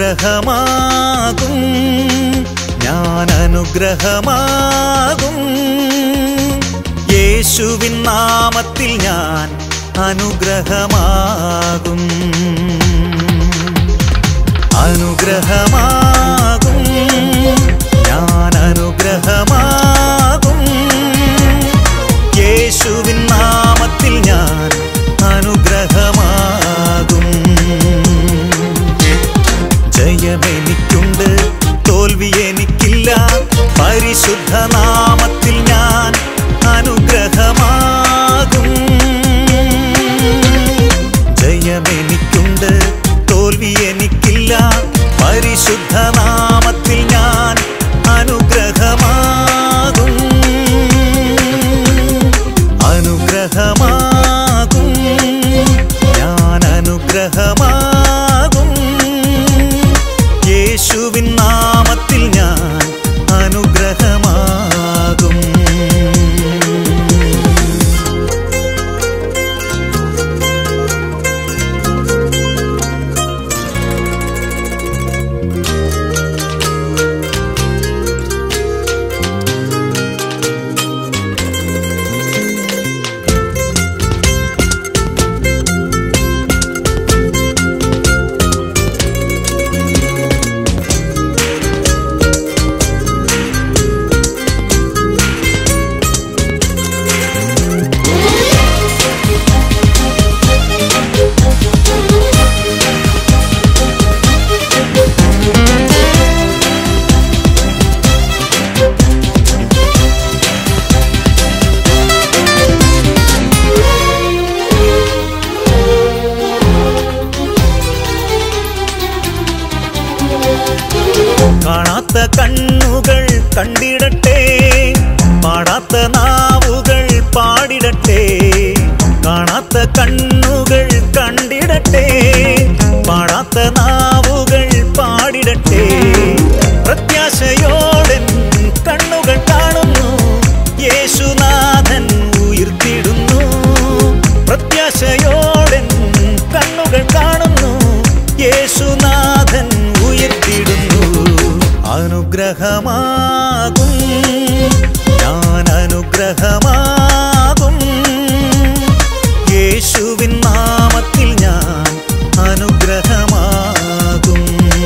അനുഗ്രഹമാകും ഞാൻ അനുഗ്രഹമാകും യേശുവിൻ നാമത്തിൽ ഞാൻ അനുഗ്രഹമാകും അനുഗ്രഹമാകും ഞാൻ അനുഗ്രഹമാകും യേശുവിൻ നാമത്തിൽ ഞാൻ അനുഗ്രഹമാകും ജയമെനിക്കുണ്ട് തോൽവി എനിക്കില്ല പരിശുദ്ധ നാമത്തിൽ ഞാൻ അനുഗ്രഹമാകും ജയമെനിക്കുണ്ട് തോൽവി എനിക്കില്ല പരിശുദ്ധ നാമത്തിൽ ഞാൻ അനുഗ്രഹമാകും അനുഗ്രഹമാകും ഞാൻ അനുഗ്രഹമാകും യേശുവിൻ നാമത്തിൽ ഞാൻ അനുഗ്രഹമാകും കാണാത്ത കണ്ണുകൾ കണ്ടിടട്ടെ പാടാത്ത നാവുകൾ പാടിടട്ടെ കാണാത്ത കണ്ണുകൾ കണ്ടിടട്ടെ പാടാത്ത നാവുകൾ പാടിടട്ടെ പ്രത്യാശയോടൻ കണ്ണുകൾ കാണുന്നു യേശുനാഥൻ ഉയർത്തിടുന്നു പ്രത്യാശയോടൻ കണ്ണുകൾ കാണുന്നു യേശുനാഥൻ ഉയർത്തിടുന്നു അനുഗ്രഹമാകും ഞാൻ അനുഗ്രഹമാകും യേശുവിൻ നാമത്തിൽ ഞാൻ അനുഗ്രഹമാകും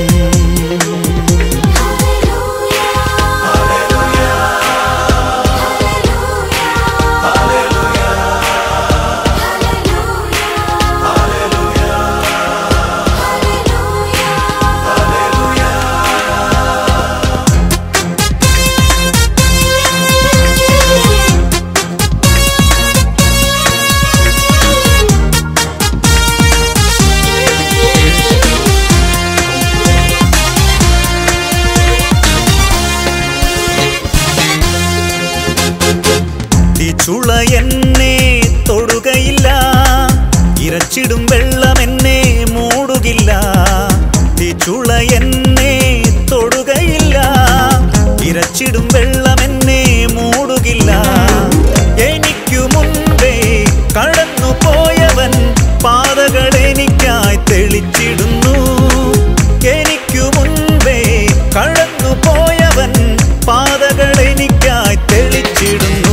ചുള എന്നെ തൊടുകയില്ല ഇരച്ചിടും വെള്ളം എന്നെ മൂടുകില്ല ചുള എന്നെ തൊടുകയില്ല ഇരച്ചിടും വെള്ളം എന്നെ മൂടുകില്ല എനിക്കു മുൻപേ കടന്നു പോയവൻ പാതകൾ എനിക്കായി തെളിച്ചിടുന്നു എനിക്കു മുൻപേ കടന്നു പോയവൻ പാതകൾ എനിക്കായി തെളിച്ചിടുന്നു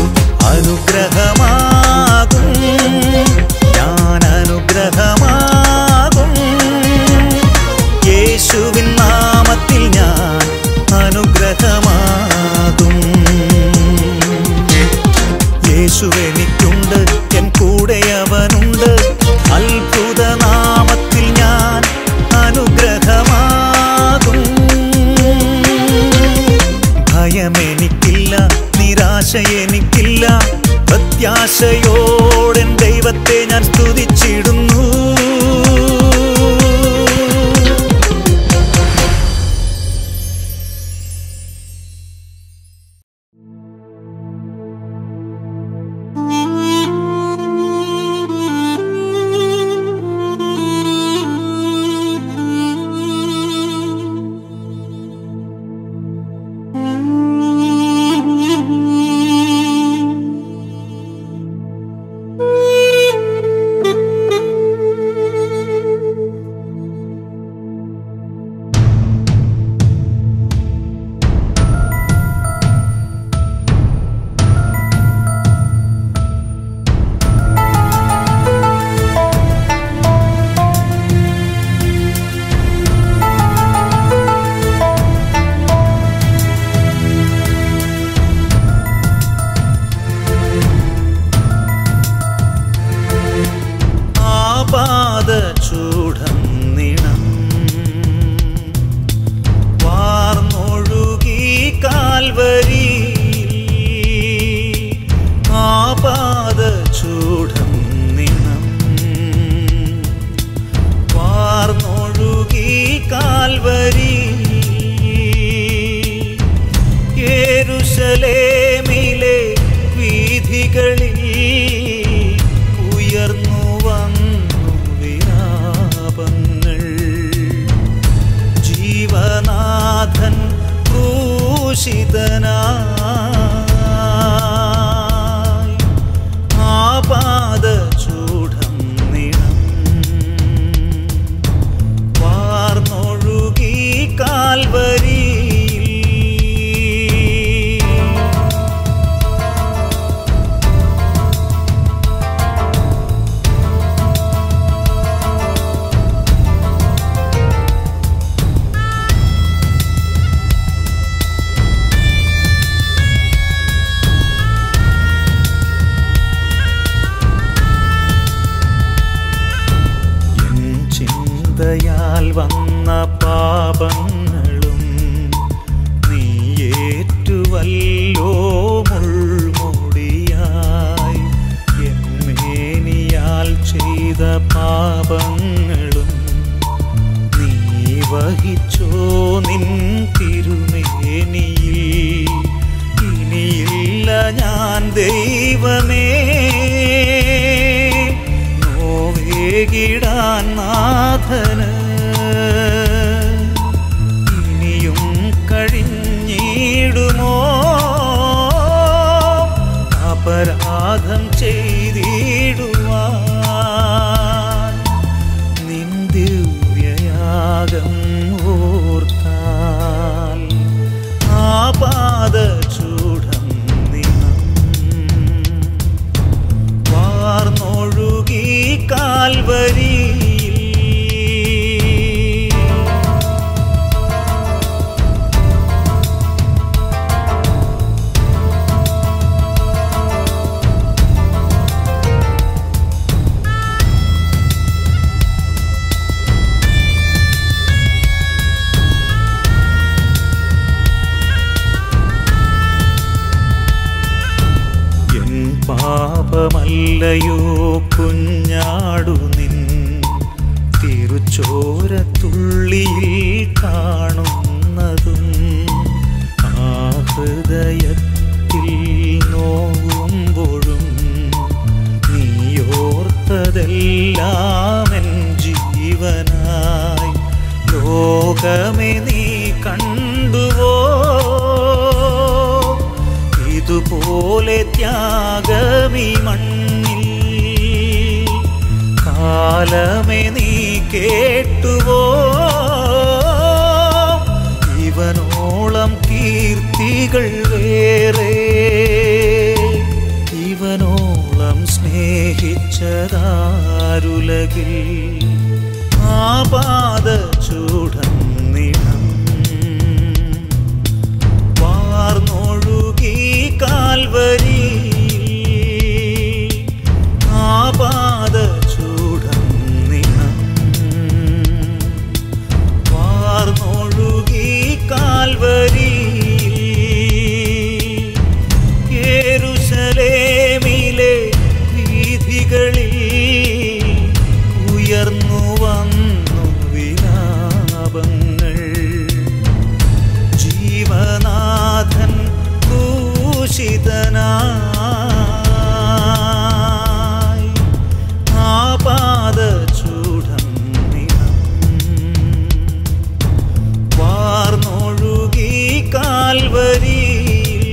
അനുഗ്രഹമാകും ഞാൻ അനുഗ്രഹമാകും യേശുവിൻ നാമത്തിൽ ഞാൻ അനുഗ്രഹമാകും യേശുവെനിക്കുണ്ട് എൻ കൂടെ അവനുണ്ട് അത്ഭുത നാമത്തിൽ ഞാൻ അനുഗ്രഹമാകും ഭയമെനിക്കില്ല നിരാശ എനിക്കില്ല പ്രത്യാശയോടെൻ ദൈവത്തെ ഞാൻ സ്തുതിച്ചിടുന്നു കാൽവരി യേരുശലേമിലെ വീഥികളിൽ ഉയർന്നു വന്നു വിലാപങ്ങൾ ജീവനാഥൻ ക്രൂശിതനായി ആപാദചൂഢം നിണം വാർന്നൊഴുകി കാൽവരിയിൽ എൻ ചിന്തയാൽ വന്ന പാപങ്ങളും നീ ഏറ്റുവല്ലോ മുൾമുടിയായി എന്നേനിയാൽ ചെയ്ത പാപങ്ങളും നീ വഹിച്ചോ നിൻ തിരുമേനിയിൽ ഇനിയില്ല ഞാൻ ദൈവമേ നോവേകിടാൻ നാഥന് ഇനിയും കഴിഞ്ഞിടുമോ അപരാധം ചെയ്തിടുവാൻ നിൻ ദിവ്യയാഗം ഓർത്താൽ ആപാദചൂഢം നിനം വാർന്നൊഴുകി കാൽവരിയിൽ എൻ പാപമല്ലയോ കുഞ്ഞാടു നിൻ തിരുച്ചോരത്തുള്ളിയിൽ കാണുന്നതും ആ ഹൃദയത്തിൽ നോവുമ്പോഴും നീയോർത്തതെല്ലാം എൻ ജീവനായി ലോകമേ നീ കണ്ടുവോ ഇതുപോലെ ത്യാഗമീ മണ്ണിൽ കാലമേ നീ കേട്ടുവോ ഇവനോളം കീർത്തികൾ വേറെ ഇവനോളം സ്നേഹിച്ചതാരുലകിൽ ആപാദചൂഢം നിണം വാർന്നൊഴുകി കാൽവരിയിൽ ആപാദചൂഢം നിണം വാർന്നൊഴുകി കാൽവരിയിൽ യേരുശലേമിലെ വീഥികളിൽ ഉയർന്നു വന്നു വിലാപങ്ങൾ ജീവനാഥൻ ക്രൂശിതനായി ആപാദചൂഢം നിണം വാർന്നൊഴുകി കാൽവരിയിൽ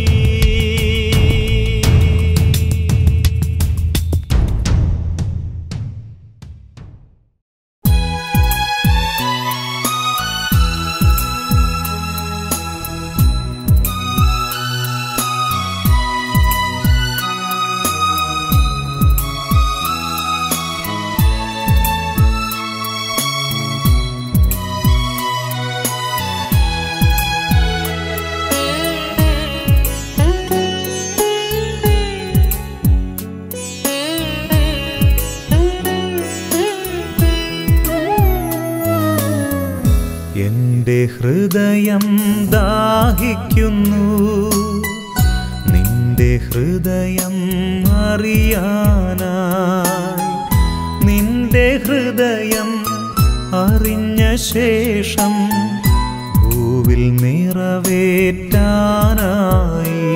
എന്റെ ഹൃദയം ദാഹിക്കുന്നു നിന്റെ ഹൃദയം അറിയാനായി നിന്റെ ഹൃദയം അറിഞ്ഞ ശേഷം ഭൂവിൽ നിറവേറ്റാനായി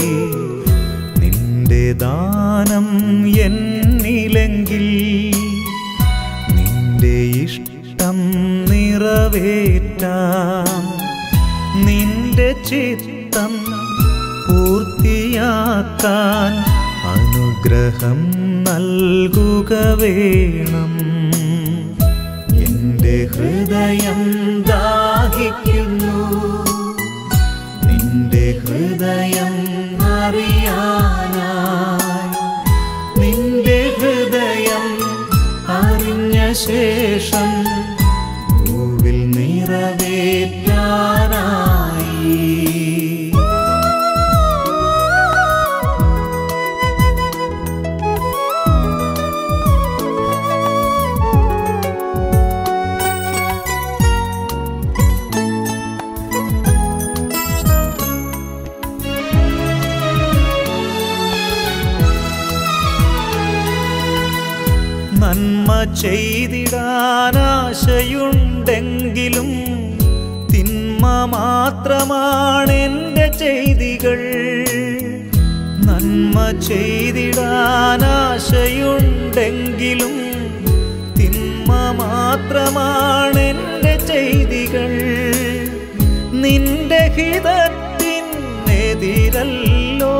നിന്റെ ദാനം എന്നിലെങ്കിൽ നിന്റെ ഇഷ്ടം നിറവേറ്റാം നിന്റെ ചിത്തം പൂർത്തിയാക്കാൻ അനുഗ്രഹം നൽകുക വേണം എന്റെ ഹൃദയം ദാഹിക്കുന്നു നിന്റെ ഹൃദയം അറിയാനായി നിന്റെ ഹൃദയം അറിഞ്ഞ ശേഷം ഭൂവിൽ നിറവേറ്റാനായി നന്മ ചെയ്തിടാനാശയുണ്ടെങ്കിലും തിന്മ മാത്രമാണ് എൻ്റെ ചെയ്തികൾ നന്മ ചെയ്തിടാനാശയുണ്ടെങ്കിലും തിന്മ മാത്രമാണ് എൻ്റെ ചെയ്തികൾ നിന്റെ ഹിതത്തിനെതിരല്ലോ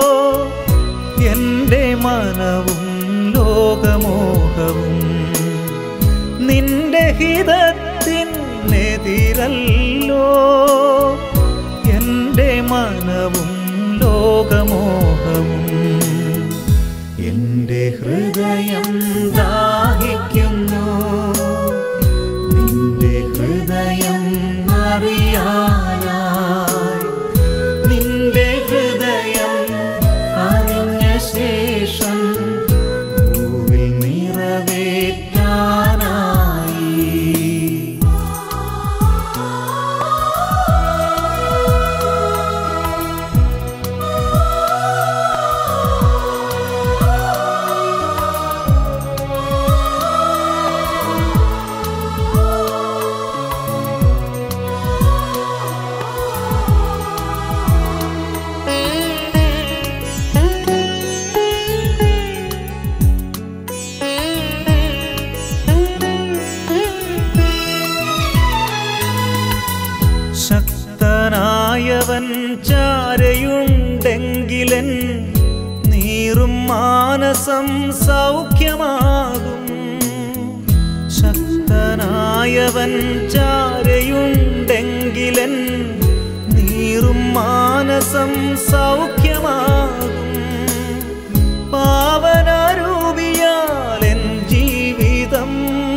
എൻ്റെ മനവും ലോകമോഹവും നിന്റെ ഹിതത്തിനെതിരല്ലോ എൻ്റെ മനവും ലോകമോഹവും എൻ്റെ ഹൃദയം ദാഹിക്കുന്നു നിന്റെ ഹൃദയം അറിയാനായി നിന്റെ ഹൃദയം അറിഞ്ഞ ശേഷം ഭൂവിൽ നിറവേറ്റാനായി ശക്തനായവൻ ചാരയുണ്ടെങ്കിലൻ നീറും മാനസം സൗഖ്യമാകും ശക്തനായവൻ ചാരയുണ്ടെങ്കിലൻ നീറും മാനസം സൗഖ്യമാകും പാവനരൂപിയാലെൻ ജീവിതം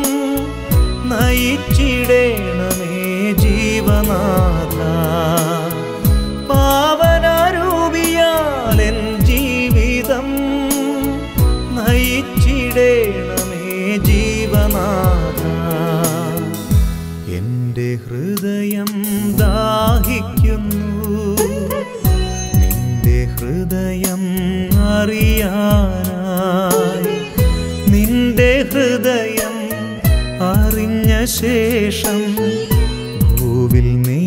നയിച്ചിടേണമേ ജീവനാഥ പാവനരൂപിയാലെൻ ജീവിതം നയിച്ചിടേണമേ ജീവനാഥ എൻ്റെ ഹൃദയം ദാഹിക്കുന്നു നിന്റെ ഹൃദയം അറിയാനായി നിന്റെ ഹൃദയം അറിഞ്ഞ ശേഷം ഭൂവിൽ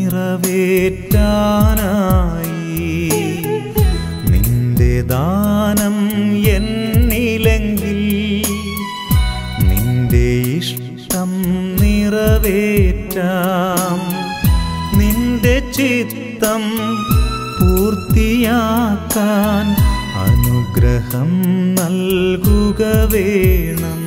നിറവേറ്റാനായി നിന്റെ ദാനം എന്നിലെങ്കിൽ നിന്റെ ഇഷ്ടം നിറവേറ്റാം നിന്റെ ചിത്തം പൂർത്തിയാക്കാൻ അനുഗ്രഹം നൽകുക വേണം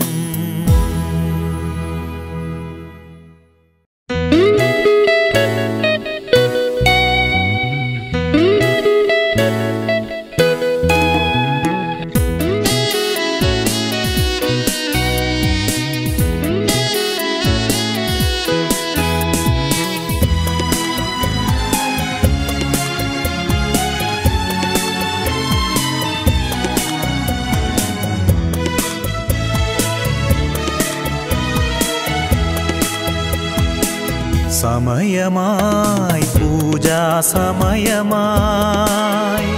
സമയമായി പൂജാ സമയമായി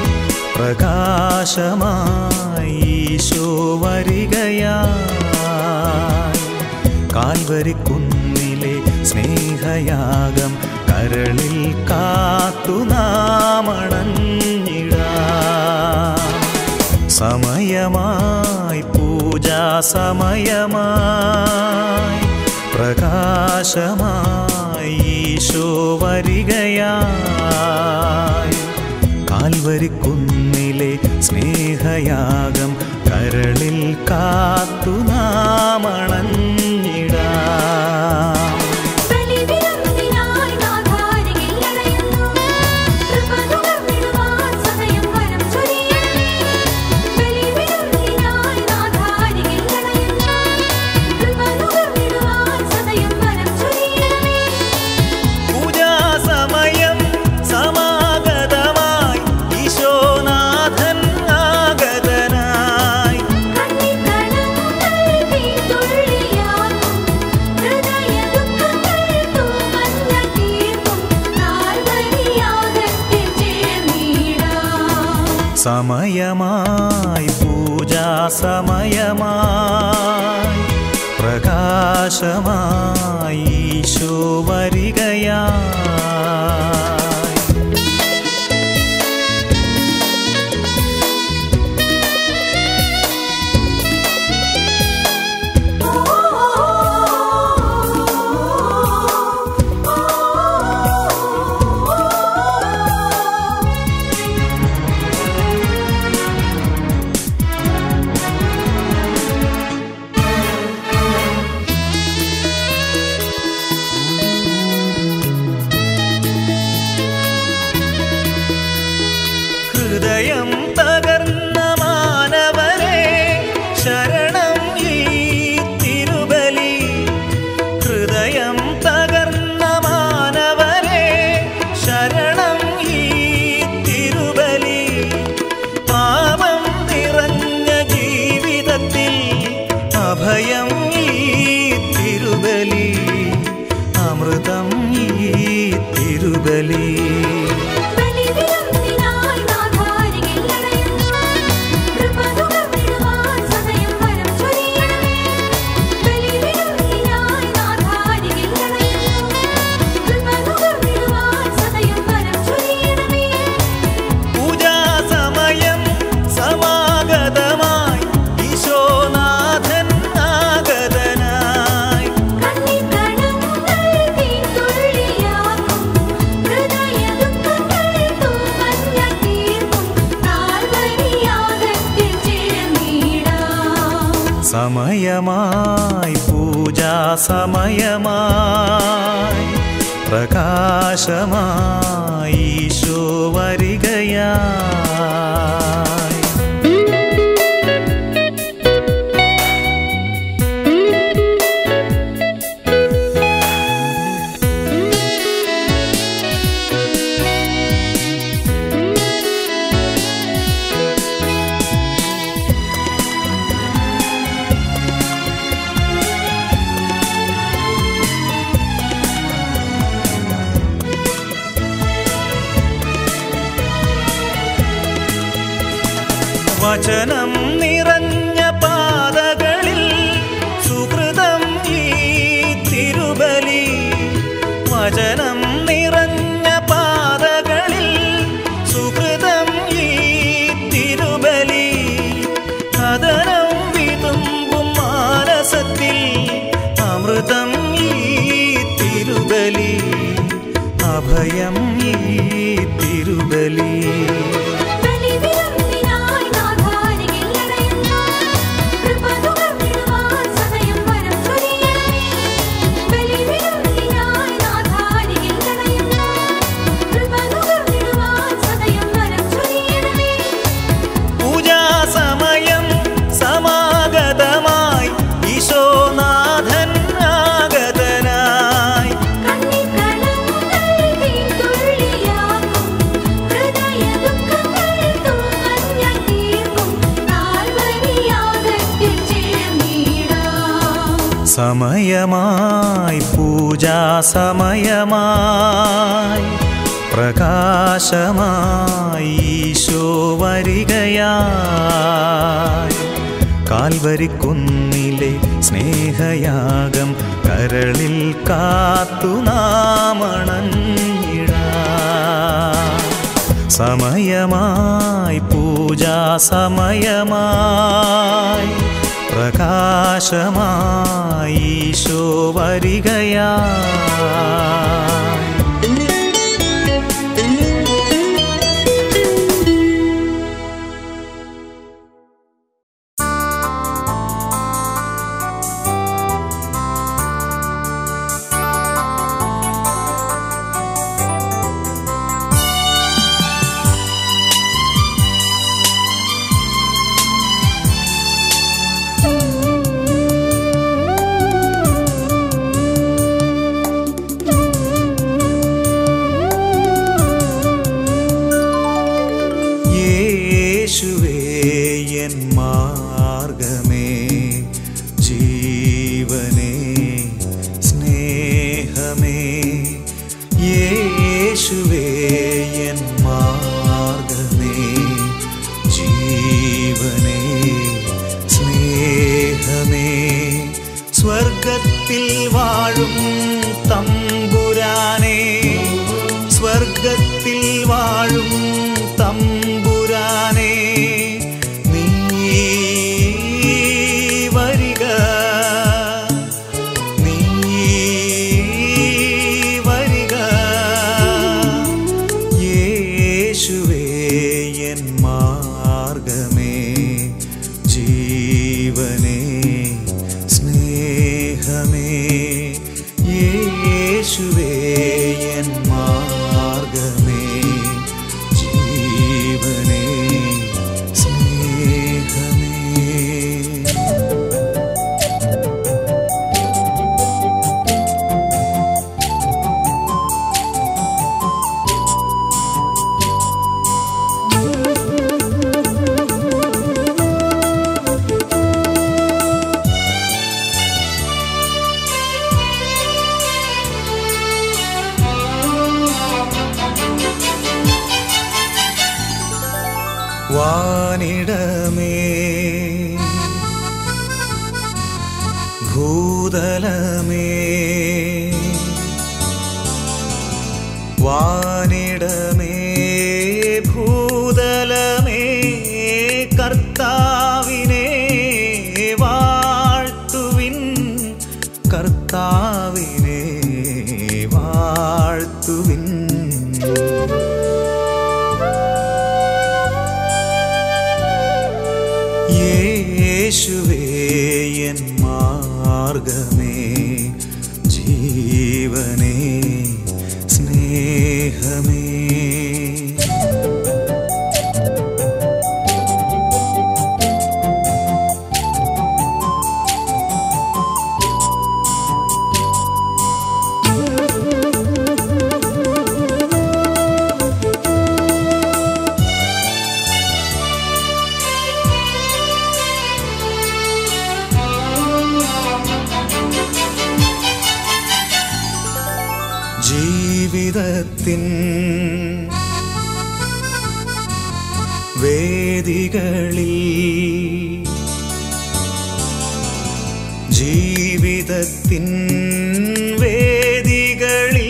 പ്രകാശമായി ഈശോ വരികയായി കാൽവരിക്കുന്നിലെ സ്നേഹയാഗം കരളിൽ കാത്തു നാമണഞ്ഞിടാം സമയമായി പൂജാ സമയമായി പ്രകാശമായി ഈശോ വരികയായി കാൽവരിക്കുന്നിലെ സ്നേഹയാഗം കരളിൽ കാത്തു നാമണഞ്ഞിടാം ബലിവിരുന്നിനായി നാഥാരികിൽ അണയുന്നു. കൃപ നുകർന്നിടുവാൻ സദയം വരം ചൊരിയണമേ. ബലിവിരുന്നിനായി നാഥാരികിൽ അണയുന്നു. കൃപ നുകർന്നിടുവാൻ സദയം വരം ചൊരിയണമേ. പൂജാസമയം സമാഗതമായി ഈശോനാഥൻ ആഗതനായി കണ്ണിക്കടങ്ങൾ തീത്തുള്ളിയാക്കും. ഹൃദയദുഃഖങ്ങൾ തൂമഞ്ഞ തീർക്കും. കാൽവരിയാഗത്തിൽ ചേർന്നിടാം. സമയമായി പൂജാ സമയമായി പ്രകാശമായി ഈശോ വരികയായി ഹൃദയം തകർന്ന മാനവരെ ശരണം ഈ തിരുബലി ഹൃദയം തകർന്ന മാനവരെ ശരണം ഈ തിരുബലി പാപം നിറഞ്ഞ ജീവിതത്തിൽ അഭയം ഈ തിരുബലി അമൃതം ഈ തിരുബലി ബലിവിരുന്നിനായി നാഥാരികിൽ അണയുന്നു. കൃപ നുകർന്നിടുവാൻ സദയം വരം ചൊരിയണമേ. ബലിവിരുന്നിനായി നാഥാരികിൽ അണയുന്നു. കൃപ നുകർന്നിടുവാൻ സദയം വരം ചൊരിയണമേ. പൂജാസമയം സമാഗതമായി ഈശോനാഥൻ ആഗതനായി കണ്ണിക്കടങ്ങൾ തീത്തുള്ളിയാക്കും. ഹൃദയദുഃഖങ്ങൾ തൂമഞ്ഞ തീർക്കും. കാൽവരിയാഗത്തിൽ ചേർന്നിടാം. സമയമായി പൂജാ സമയമായി പ്രകാശമായി ഈശോ വരികയായി വചനം നിറഞ്ഞ പാതകളിൽ സുഹൃതം ഈ തിരുബലി വചനം നിറഞ്ഞ പാതകളിൽ സുഹൃതം ഈ തിരുബലി കഥനം വിതുമ്പും മാനസത്തിൽ അമൃതം ഈ തിരുബലി അഭയം ഈ തിരുബലി ബലിവിരുന്നിനായി നാഥാരികിൽ അണയുന്നു. കൃപ നുകർന്നിടുവാൻ സദയം വരം ചൊരിയണമേ. ബലിവിരുന്നിനായി നാഥാരികിൽ അണയുന്നു. കൃപ നുകർന്നിടുവാൻ സദയം വരം ചൊരിയണമേ. പൂജാസമയം സമാഗതമായി ഈശോനാഥൻ ആഗതനായി കണ്ണിക്കടങ്ങൾ തീത്തുള്ളിയാക്കും. ഹൃദയദുഃഖങ്ങൾ തൂമഞ്ഞ തീർക്കും. കാൽവരിയാഗത്തിൽ ചേർന്നിടാം. സമയമായി പൂജാ സമയമായി പ്രകാശമായി ഈശോ വരികയായി കാൽവരിക്കുന്നിലെ സ്നേഹയാഗം കരളിൽ കാത്തു നാമണഞ്ഞിടാ സമയമായി പൂജാ സമയമായി പ്രകാശമായി ഈശോ വരികയാ യേശുവേ എൻ മാർഗമേ ജീവനേ സ്നേഹമേ യേശുവേ എൻ മാർഗമേ ജീവനേ സ്നേഹമേ സ്വർഗത്തിൽ വാഴും തമ്പുരാനേ സ്വർഗത്തിൽ വാഴും തമ്പുരാനേ നീ വരിക നീ വരിക യേശുവേ എൻ മാർഗമേ ജീവനേ സ്നേഹമേ യേശുവേ എൻ മാർഗമേ ജീവനേ സ്നേഹമേ വാനിടമേ ഭൂതലമേ വാനിടമേ ഭൂതലമേ കർത്താവിനെ വാഴ്ത്തുവിൻ കർത്താവിനെ വാഴ്ത്തുവിൻ യേശുവേ എൻ മാർഗമേ ജീവനേ സ്നേഹമേ ജീവിതത്തിൻ വേദികളിൽ ജീവിതത്തിൻ വേദികളിൽ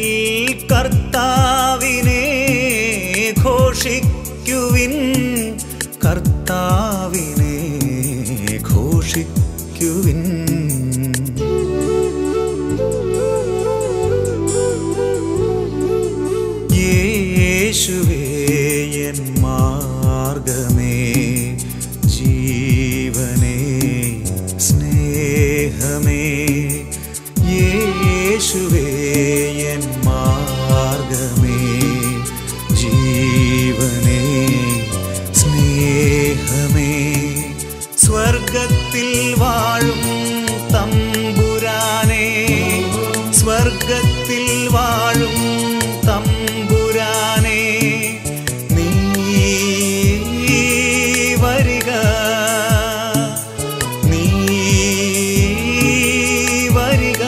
കർത്താവിനെ ഘോഷിക്കുവിൻ കർത്താവിനെ ഘോഷിക്കുവിൻ യേശുവേ എൻ മാർഗമേ ജീവനേ സ്നേഹമേ യേശുവേ എൻ മാർഗമേ ജീവനേ സ്നേഹമേ സ്വർഗത്തിൽ വാഴും തമ്പുരാനേ സ്വർഗത്തിൽ വാഴും തമ്പുരാനേ നീ വരിക നീ വരിക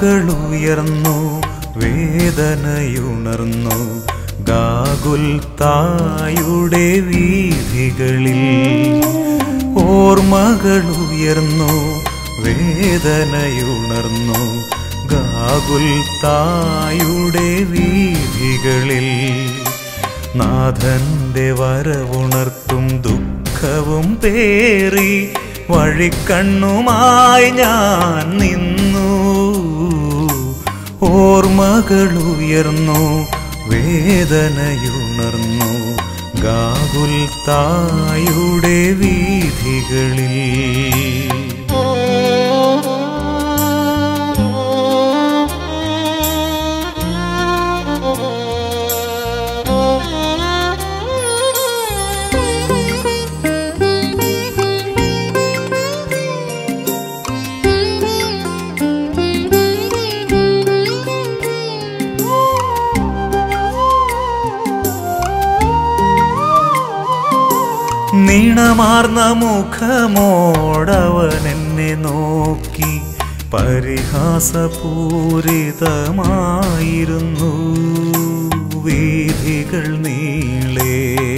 ഓർമ്മകളുയർന്നു വേദനയുണർന്നു ഗാഗുൽ തായുടെ വീഥികളിൽ ഓർമ്മകളുയർന്നു വേദനയുണർന്നു ഗാഗുൽ തായുടെ വീഥികളിൽ നാഥന്റെ വരവുണർത്തും ദുഃഖവും പേറി വഴിക്കണ്ണുമായി ഞാൻ നിന്നു ഓർമ്മകളുയർന്നു വേദനയുണർന്നു ഗാകുൽ തായുടെ വീഥികളിൽ നീണമാർന്ന മുഖമോടവൻ എന്നെ നോക്കി പരിഹാസപൂരിതമായിരുന്നു വീഥികൾ നീളേ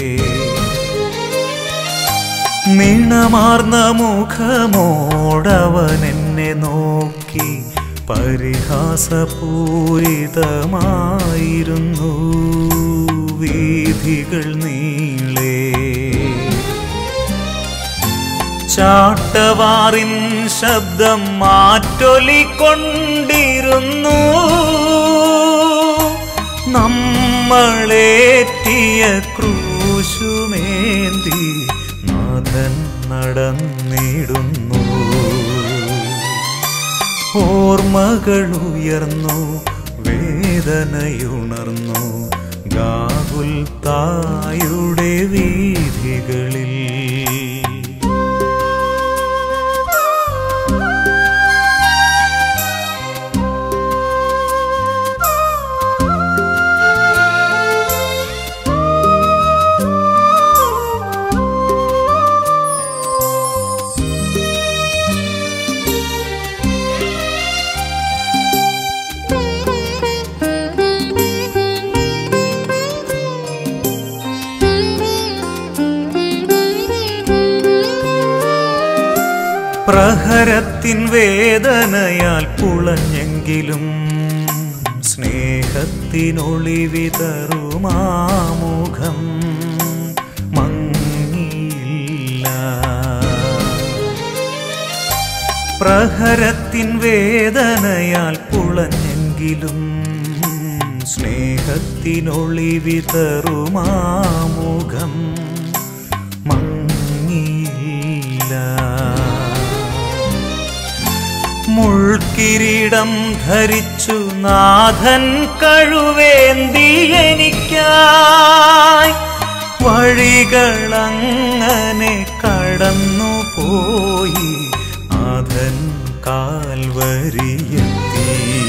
നീണമാർന്ന മുഖമോടവൻ എന്നെ നോക്കി പരിഹാസപൂരിതമായിരുന്നു വീഥികൾ നീളേ ചാട്ടവാറിൻ ശബ്ദം മാറ്റൊലിക്കൊണ്ടിരുന്നു നമ്മളേറ്റിയ ക്രൂശുമേന്തി നാഥൻ നടന്നിടുന്നു ഓർമ്മകളുയർന്നു വേദനയുണർന്നു ഗാകുൽ തായുടെ വീഥികളിൽ പ്രഹരത്തിൻ വേദനയാൽ പുളഞ്ഞെങ്കിലും സ്നേഹത്തിനൊളിവിതറുമാമുഖം മങ്ങിയില്ല പ്രഹരത്തിൻ വേദനയാൽ പുളഞ്ഞെങ്കിലും സ്നേഹത്തിനൊളിവിതറുമാമുഖം മങ്ങിയില്ല മുൾക്കിരീടം ധരിച്ചു നാഥൻ കഴുവേന്തി എനിക്കായി വഴികളങ്ങനെ കടന്നു പോയി നാഥൻ കാൽവരിയെത്തി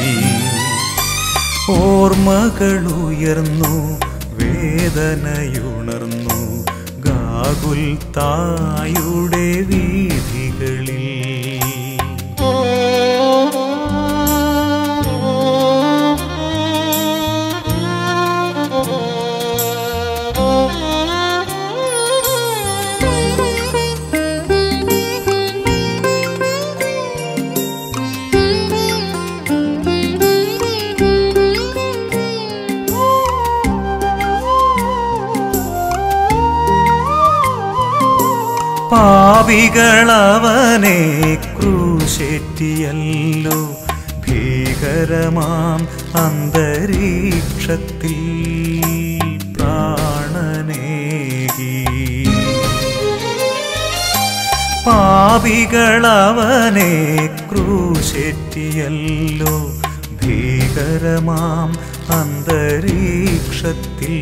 ഓർമ്മകളുയർന്നു വേദനയുണർന്നു ഗാകുൽ തായുടെ വീഥികളിൽ പാപികളവനെ ക്രൂശേറ്റിയല്ലോ ഭീകരമാം അന്തരീക്ഷത്തിൽ പ്രാണനേകി പാപികളവനെ ക്രൂശേറ്റിയല്ലോ ഭീകരമാം അന്തരീക്ഷത്തിൽ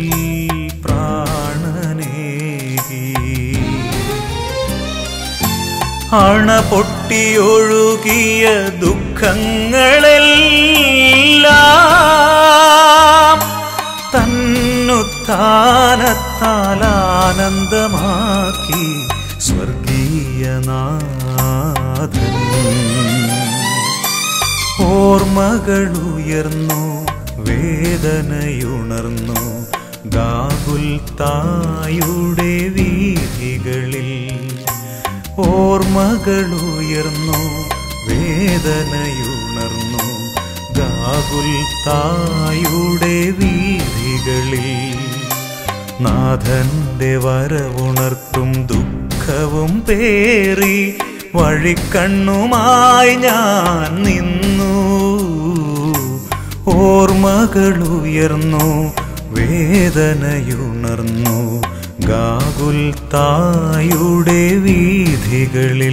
പ്രാണനേകി അണ പൊട്ടിയൊഴുകിയ ദുഃഖങ്ങളെല്ലാം തന്നുത്താനത്താൽ ആനന്ദമാക്കി സ്വർഗീയനാഥൻ ഓർമ്മകളുയർന്നു വേദനയുണർന്നു ഗാകുൽ തായുടെ വീഥികളിൽ ഓർമ്മകളുയർന്നു വേദനയുണർന്നു ഗാകുൽ തായുടെ വീഥികളിൽ നാഥന്റെ വരവുണർത്തും ദുഃഖവും പേറി വഴിക്കണ്ണുമായി ഞാൻ നിന്നു ഓർമ്മകളുയർന്നു വേദനയുണർന്നു ഗാകുൽ തായുടെ വീഥികളിൽ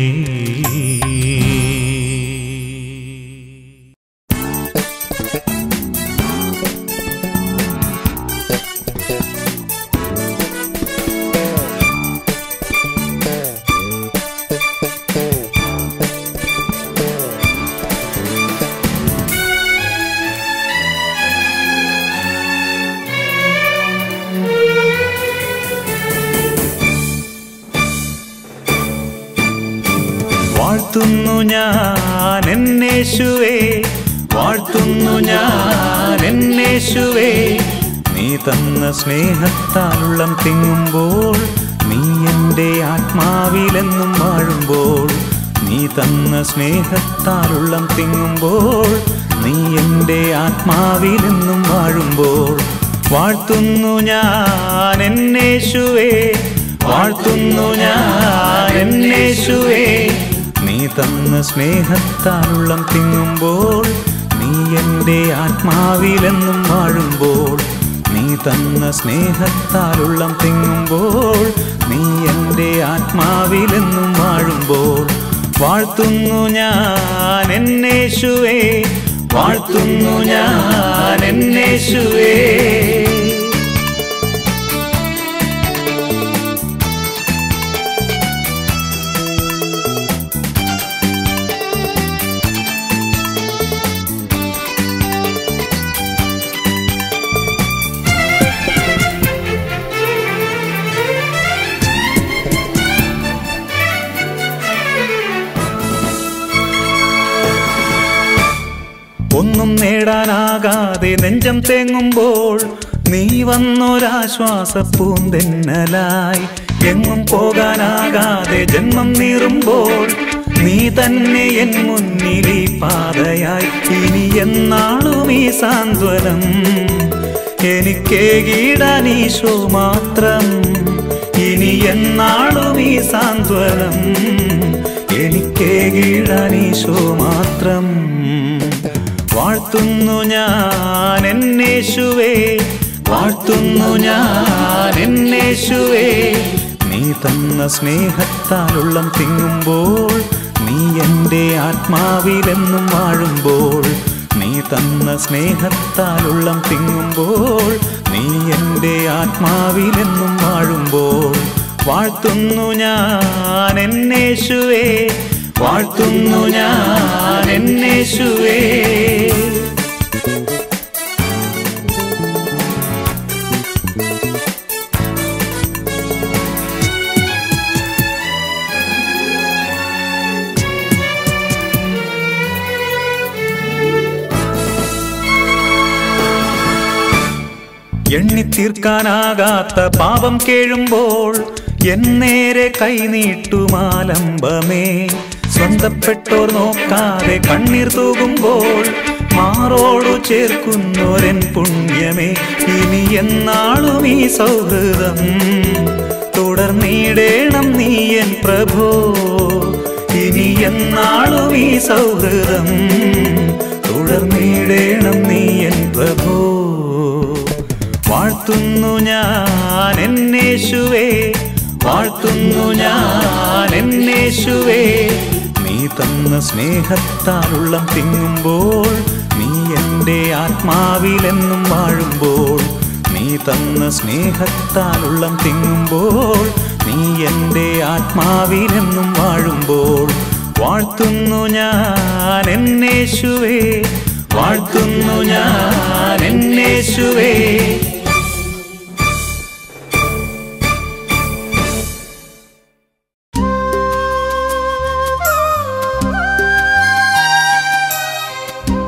വാഴ്ത്തുന്നു ഞാൻ എന്നേശുവേ വാഴ്ത്തുന്നു ഞാൻ എന്നേശുവേ നീ തന്ന സ്നേഹത്താലുള്ളം തിങ്ങുമ്പോൾ നീ എൻ്റെ ആത്മാവിലെന്നും വാഴുമ്പോൾ നീ തന്ന സ്നേഹത്താലുള്ളം തിങ്ങുമ്പോൾ നീ എൻ്റെ ആത്മാവിലെന്നും വാഴുമ്പോൾ വാഴ്ത്തുന്നു ഞാൻ എന്നേശുവേ വാഴ്ത്തുന്നു ഞാൻ എന്നേശുവേ നീ തന്ന സ്നേഹത്താലുള്ളം തിങ്ങുമ്പോൾ നീ എൻ്റെ ആത്മാവിലെന്നും വാഴുമ്പോൾ നീ തന്ന സ്നേഹത്താലുള്ളം തിങ്ങുമ്പോൾ നീ എൻ്റെ ആത്മാവിലെന്നും വാഴുമ്പോൾ വാഴ്ത്തുന്നു ഞാൻ എന്നേശുവേ വാഴ്ത്തുന്നു ഞാൻ എന്നേശുവേ ഒന്നും നേടാനാകാതെ നെഞ്ചം തേങ്ങുമ്പോൾ നീ വന്നൊരാശ്വാസ പൂന്തെന്നലായി എങ്ങും പോകാനാകാതെ ജന്മം നീറുമ്പോൾ നീ തന്നെ എൻ മുന്നിൽ ഈ പാതയായി ഇനി എന്നാളും ഈ സാന്ത്വനം എനിക്കേകിടാൻ ഈശോ മാത്രം ഇനി എന്നാളും ഈ സാന്ത്വനം എനിക്കേകിടാൻ ഈശോ മാത്രം വാഴ്ത്തുന്നു ഞാൻ എന്നേശുവേ വാഴ്ത്തുന്നു ഞാൻ എന്നേശുവേ നീ തന്ന സ്നേഹത്താലുള്ളം തിങ്ങുമ്പോൾ നീ എൻ്റെ ആത്മാവിലെന്നും വാഴുമ്പോൾ നീ തന്ന സ്നേഹത്താലുള്ളം തിങ്ങുമ്പോൾ നീ എൻ്റെ ആത്മാവിലെന്നും വാഴുമ്പോൾ വാഴ്ത്തുന്നു ഞാൻ എന്നേശുവേ വാഴ്ത്തുന്നു ഞാൻ എന്നേശുവേ എണ്ണിത്തീർക്കാനാകാത്ത പാപം കേഴുമ്പോൾ എന്നേരെ കൈനീട്ടുമാലംബമേ സ്വന്തപ്പെട്ടോർ നോക്കാതെ കണ്ണീർ തൂകുമ്പോൾ മാറോടു ചേർക്കുന്നോരൻ പുണ്യമേ ഇനി എന്നാളും ഈ സൗഹൃദം തുടർന്നിടേണം നീ എൻ പ്രഭോ ഇനി എന്നാളും ഈ സൗഹൃദം തുടർന്നിടേണം നീ എൻ പ്രഭോ വാഴ്ത്തുന്നു ഞാൻ എന്നേശുവേ വാഴ്ത്തുന്നു ഞാൻ എന്നേശുവേ നീ തന്ന സ്നേഹത്താലുള്ളം തിങ്ങുമ്പോൾ നീ എൻ്റെ ആത്മാവിലെന്നും വാഴുമ്പോൾ നീ തന്ന സ്നേഹത്താലുള്ളം തിങ്ങുമ്പോൾ നീ എൻ്റെ ആത്മാവിലെന്നും വാഴുമ്പോൾ വാഴ്ത്തുന്നു ഞാൻ എന്നേശുവേ വാഴ്ത്തുന്നു ഞാൻ എന്നേശുവേ ും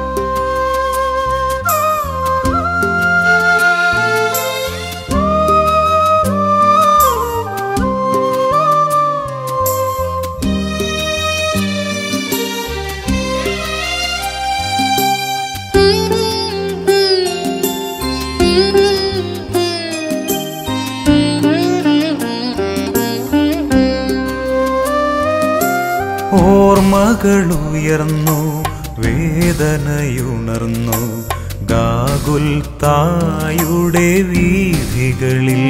ഓർമ്മകളുയർന്നു വേദനയുണർന്നു ഗാകുൽ തായുടെ വീഥികളിൽ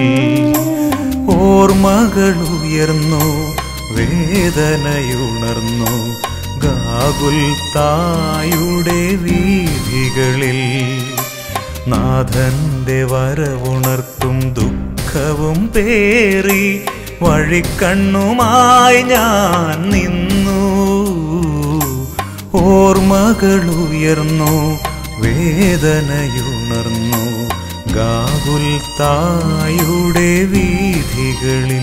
ഓർമ്മകളുയർന്നു വേദനയുണർന്നു ഗാകുൽ തായുടെ വീഥികളിൽ നാഥന്റെ വരവുണർത്തും ദുഃഖവും പേറി വഴിക്കണ്ണുമായി ഞാൻ നിന്നു ഓർമ്മകളുയർന്നു വേദനയുണർന്നു ഗാകുൽ തായുടെ വീഥികളിൽ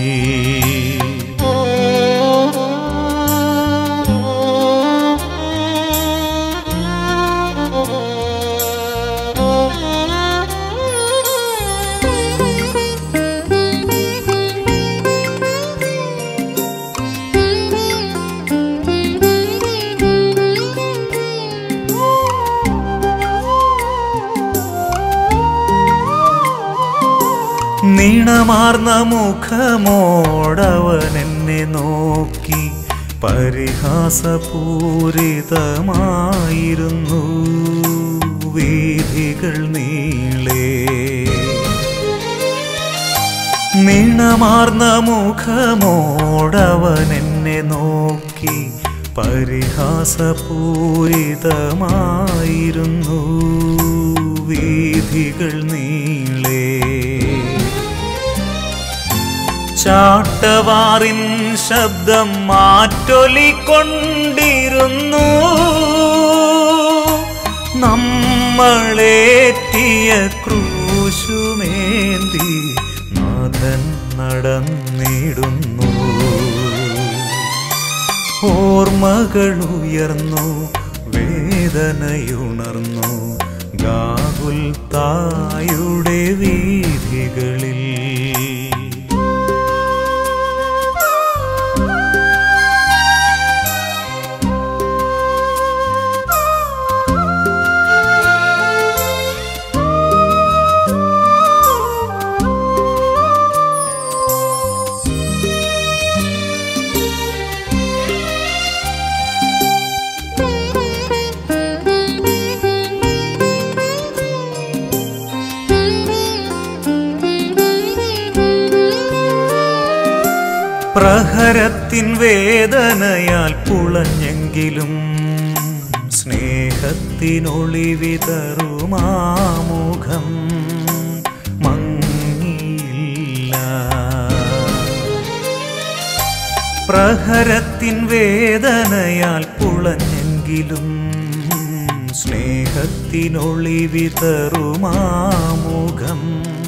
നീണമാർന്ന മുഖമോടവൻ എന്നെ നോക്കി പരിഹാസപൂരിതമായിരുന്നു വീഥികൾ നീളേ നീണമാർന്ന മുഖമോടവൻ എന്നെ നോക്കി പരിഹാസപൂരിതമായിരുന്നു വീഥികൾ നീളേ ചാട്ടവാറിൻ ശബ്ദം മാറ്റൊലിക്കൊണ്ടിരുന്നു നമ്മളേറ്റിയ ക്രൂശുമേന്തി നാഥൻ നടന്നിടുന്നു ഓർമ്മകളുയർന്നു വേദനയുണർന്നു ഗാകുൽ തായുടെ വീഥികളിൽ പ്രഹരത്തിൻ വേദനയാൽ പുളഞ്ഞെങ്കിലും സ്നേഹത്തിനൊളിവിതറുമാമുഖം മങ്ങിയില്ല പ്രഹരത്തിൻ വേദനയാൽ പുളഞ്ഞെങ്കിലും സ്നേഹത്തിനൊളിവിതറുമാമുഖം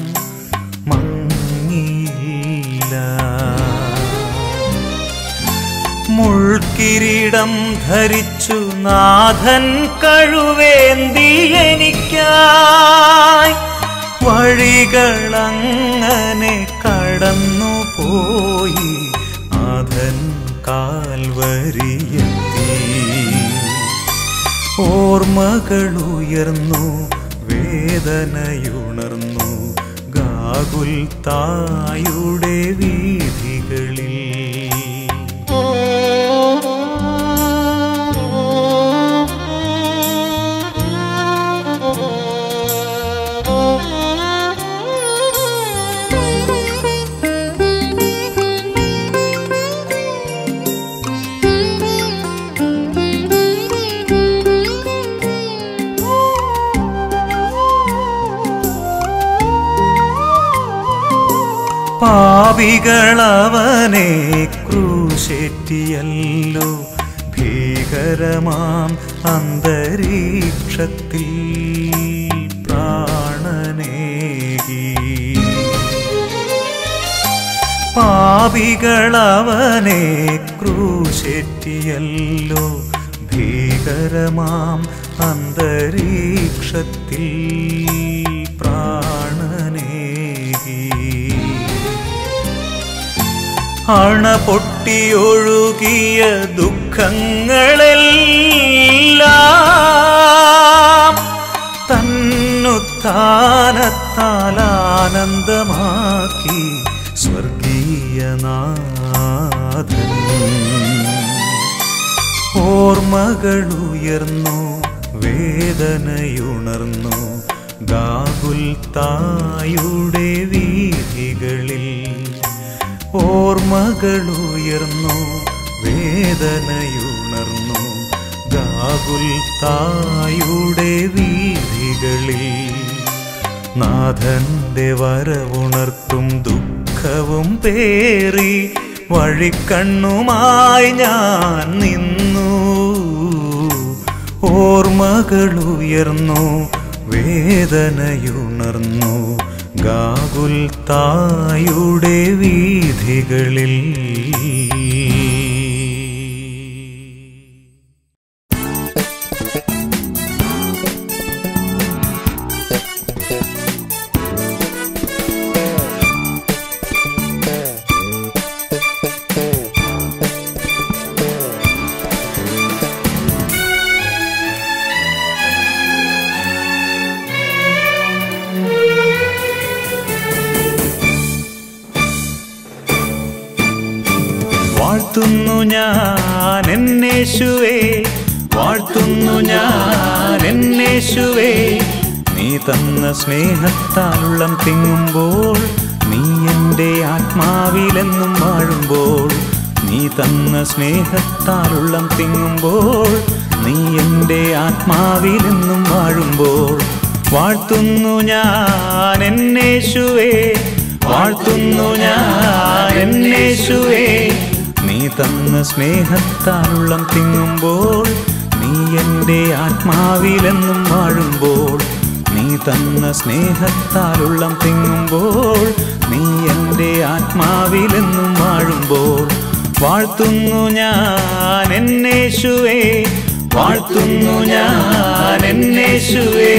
മങ്ങിയില്ല മുൾക്കിരീടം ധരിച്ചു നാഥൻ കഴുവേന്തി എനിക്കായി വഴികളങ്ങനെ കടന്നു പോയി നാഥൻ കാൽവരിയെത്തി ഓർമ്മകളുയർന്നു വേദനയുണർന്നു ഗാകുൽ തായുടെ വീഥികളിൽ പാപികളവനെ ക്രൂശേറ്റിയല്ലോ ഭീകരമാം അന്തരീക്ഷത്തിൽ പ്രാണനേകി പാപികളവനെ ക്രൂശേറ്റിയല്ലോ ഭീകരമാം അന്തരീക്ഷത്തിൽ പ്രാണനേകി അണ പൊട്ടിയൊഴുകിയ ദുഃഖങ്ങളെല്ലാം തന്നുത്താനത്താൽ ആനന്ദമാക്കി സ്വർഗീയനാഥൻ ഓർമ്മകളുയർന്നു വേദനയുണർന്നു ഗാകുൽ തായുടെ വീഥികളിൽ ഓർമ്മകളുയർന്നു വേദനയുണർന്നു ഗാകുൽ തായുടെ വീഥികളിൽ നാഥന്റെ വരവുണർത്തും ദുഃഖവും പേറി വഴിക്കണ്ണുമായി ഞാൻ നിന്നു ഓർമ്മകളുയർന്നു വേദനയുണർന്നു ഗാകുൽ തായുടെ വീഥികളിൽ വാഴ്ത്തുന്നു ഞാൻ എന്നേശുവേ വാഴ്ത്തുന്നു ഞാൻ എന്നേശുവേ നീ തന്ന സ്നേഹത്താലുള്ളം തിങ്ങുമ്പോൾ നീ എൻ്റെ ആത്മാവിലെന്നും വാഴുമ്പോൾ നീ തന്ന സ്നേഹത്താലുള്ളം തിങ്ങുമ്പോൾ നീ എൻ്റെ ആത്മാവിലെന്നും വാഴുമ്പോൾ വാഴ്ത്തുന്നു ഞാൻ എന്നേശുവേ വാഴ്ത്തുന്നു ഞാൻ എന്നേശുവേ നീ തന്ന സ്നേഹത്താലുള്ളം തിങ്ങുമ്പോൾ നീ എൻ്റെ ആത്മാവിലെന്നും വാഴുമ്പോൾ നീ തന്ന സ്നേഹത്താലുള്ളം തിങ്ങുമ്പോൾ നീ എൻ്റെ ആത്മാവിലെന്നും വാഴുമ്പോൾ വാഴ്ത്തുന്നു ഞാൻ എന്നേശുവേ വാഴ്ത്തുന്നു ഞാൻ എന്നേശുവേ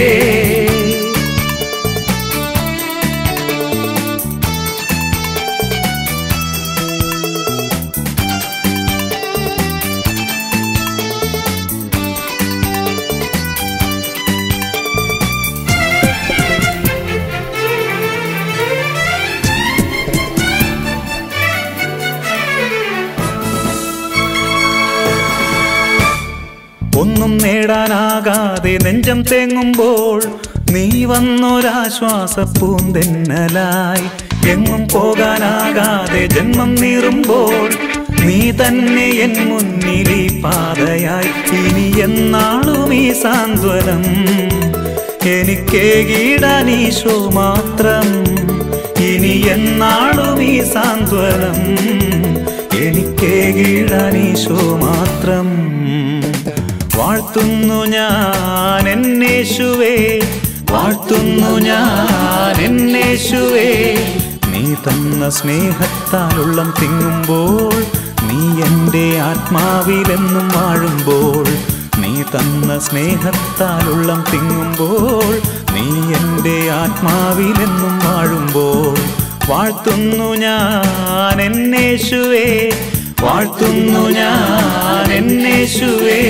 ഒന്നും നേടാനാകാതെ നെഞ്ചം തേങ്ങുമ്പോൾ നീ വന്നൊരാശ്വാസ പൂന്തെന്നലായി എങ്ങും പോകാനാകാതെ ജന്മം നീറുമ്പോൾ നീ തന്നെ എൻ മുന്നിൽ ഈ പാതയായി ഇനി എന്നാളും ഈ സാന്ത്വനം എനിക്കേകിടാൻ ഈശോ മാത്രം ഇനി എന്നാളും ഈ സാന്ത്വനം എനിക്കേകിടാൻ ഈശോ മാത്രം വാഴ്ത്തുന്നു ഞാൻ എന്നേശുവേ വാഴ്ത്തുന്നു ഞാൻ എന്നേശുവേ നീ തന്ന സ്നേഹത്താലുള്ളം തിങ്ങുമ്പോൾ നീ എൻ്റെ ആത്മാവിലെന്നും വാഴുമ്പോൾ നീ തന്ന സ്നേഹത്താലുള്ളം തിങ്ങുമ്പോൾ നീ എൻ്റെ ആത്മാവിലെന്നും വാഴുമ്പോൾ വാഴ്ത്തുന്നു ഞാൻ എന്നേശുവേ വാഴ്ത്തുന്നു ഞാൻ എന്നേശുവേ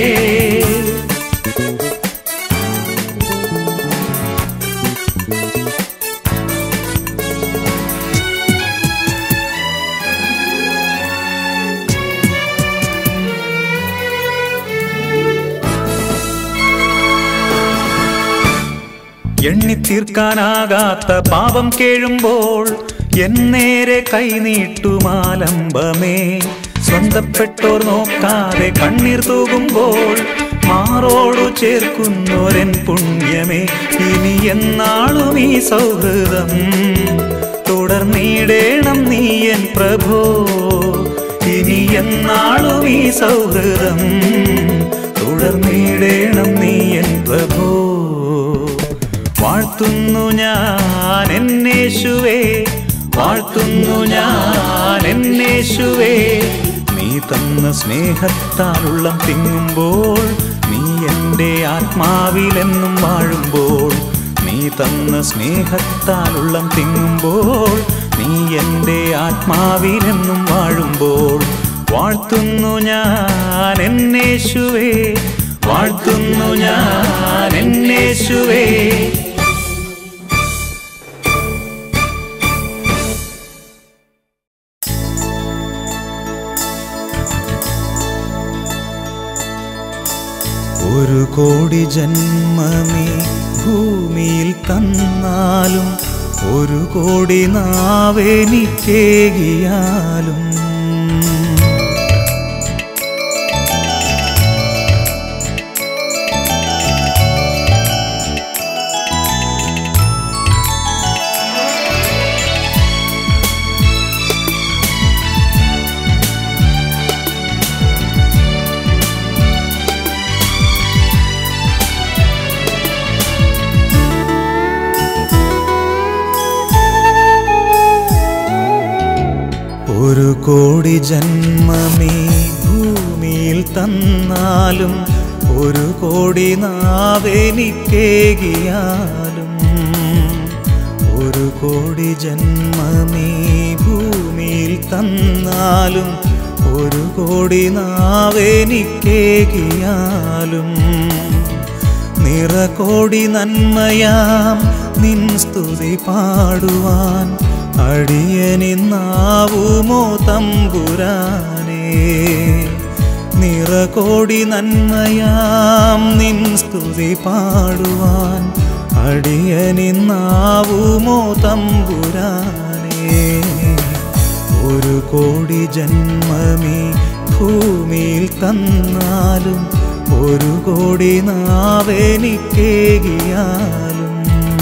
എണ്ണിത്തീർക്കാനാകാത്ത പാപം കേഴുമ്പോൾ എന്നേരെ കൈനീട്ടുമാലംബമേ സ്വന്തപ്പെട്ടോർ നോക്കാതെ കണ്ണീർ തൂകുമ്പോൾ മാറോടു ചേർക്കുന്നോരൻ പുണ്യമേ ഇനി എന്നാളും ഈ സൗഹൃദം തുടർന്നിടേണം നീ എൻ പ്രഭോ ഇനി എന്നാളും ഈ സൗഹൃദം തുടർന്നിടേണം നീ എൻ പ്രഭോ വാഴ്ത്തുന്നു ഞാൻ എന്നേശുവേ വാഴ്ത്തുന്നു ഞാൻ എന്നേശുവേ നീ തന്ന സ്നേഹത്താലുള്ളം തിങ്ങുമ്പോൾ നീ എൻ്റെ ആത്മാവിലെന്നും വാഴുമ്പോൾ നീ തന്ന സ്നേഹത്താലുള്ളം തിങ്ങുമ്പോൾ നീ എൻ്റെ ആത്മാവിലെന്നും വാഴുമ്പോൾ വാഴ്ത്തുന്നു ഞാൻ എന്നേശുവേ വാഴ്ത്തുന്നു ഞാൻ എന്നേശുവേ കോടി ജന്മമേ ഭൂമിയിൽ തന്നാലും ഒരു കോടി നാവെനിക്കേകിയാലും ഒരു കോടി ജന്മമേ ഭൂമിയിൽ തന്നാലും ഒരു കോടി നാവെനിക്കേകിയാലും ഒരു കോടി ജന്മമേ ഭൂമിയിൽ തന്നാലും ഒരു കോടി നാവെനിക്കേകിയാലും നിറകോടി നന്മയാം നിൻ സ്തുതി പാടുവാൻ അടിയനിന്നാവുമോ തമ്പുരാനേ നിറകോടി നന്മയാം നിൻ സ്തുതി പാടുവാൻ അടിയനിന്നാവുമോ തമ്പുരാനേ ഒരു കോടി ജന്മമേ ഭൂമിയിൽ തന്നാലും ഒരു കോടി നാവെനിക്കേകിയാലും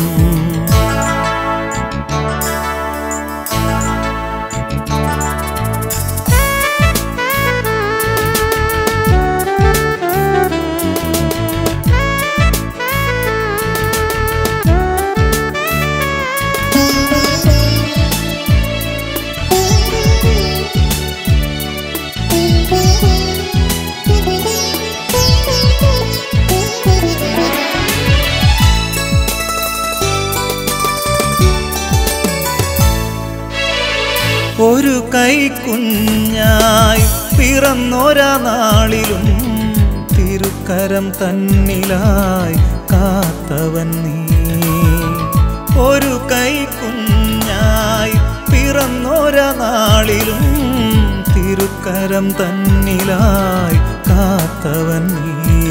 ഒരു കൈക്കുഞ്ഞായി പിറന്നൊരാ നാളിലും തിരുക്കരം തന്നിലായി കാത്തവൻ നീ ഒരു കൈക്കുഞ്ഞായി പിറന്നൊരാ നാളിലും തിരുക്കരം തന്നിലായി കാത്തവൻ നീ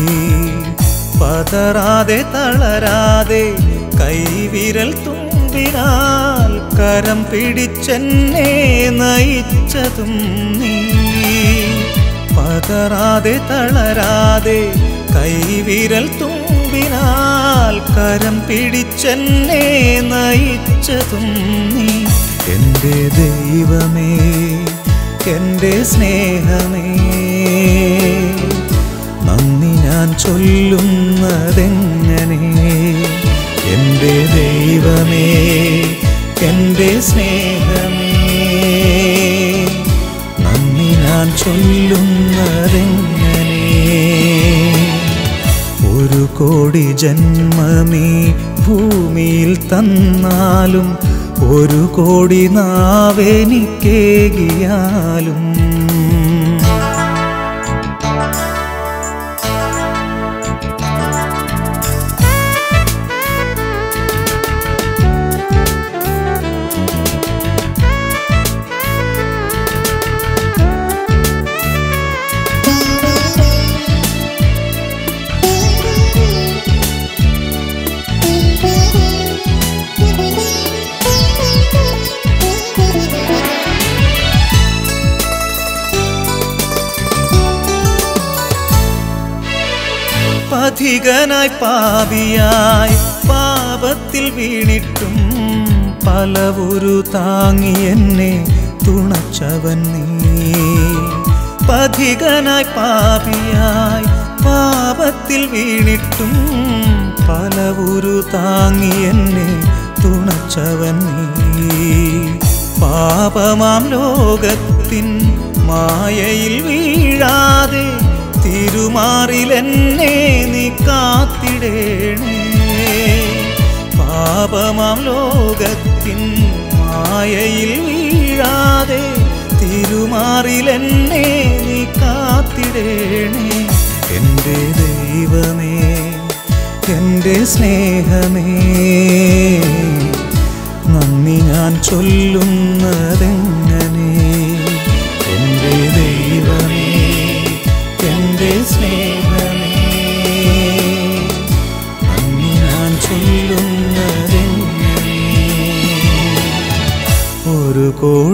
പതറാതെ തളരാതെ കൈവിരൽ തുമ്പിനാൽ കരം പിടിച്ചെന്നെ നയിച്ചതും നീ പതറാതെ തളരാതെ കൈവിരൽ തുമ്പിനാൽ കരം പിടിച്ചെന്നെ നയിച്ചതും നീ എൻ്റെ ദൈവമേ എൻ്റെ സ്നേഹമേ നന്ദി ഞാൻ ചൊല്ലുന്നതെങ്ങനെ എൻ്റെ ദൈവമേ എൻ്റെ സ്നേഹമേ നന്ദി ഞാൻ ചൊല്ലുന്നതെങ്ങനെ ഒരു കോടി ജന്മമേ ഭൂമിയിൽ തന്നാലും ഒരു കോടി നാവെനിക്കേകിയാലും പഥികനായി പാപിയായി പാപത്തിൽ വീണിട്ടും പലവുരു താങ്ങി എന്നെ തുണച്ചവൻ നീ പഥികനായി പാപിയായി പാപത്തിൽ വീണിട്ടും പലവുരു താങ്ങി എന്നെ തുണച്ചവൻ നീ പാപമാം ലോകത്തിൻ മായയിൽ വീഴാതെ തിരുമാറിലെന്നെ നീ കാത്തിടേണേ പാപമാം ലോകത്തിൻ മായയിൽ വീഴാതെ തിരുമാറിലെന്നെ നീ കാത്തിടേണേ എൻ്റെ ദൈവമേ എൻ്റെ സ്നേഹമേ നന്ദി ഞാൻ ചൊല്ലുന്നതെങ്ങനെ എൻ്റെ ദൈവമേ എൻ്റെ സ്നേഹമേ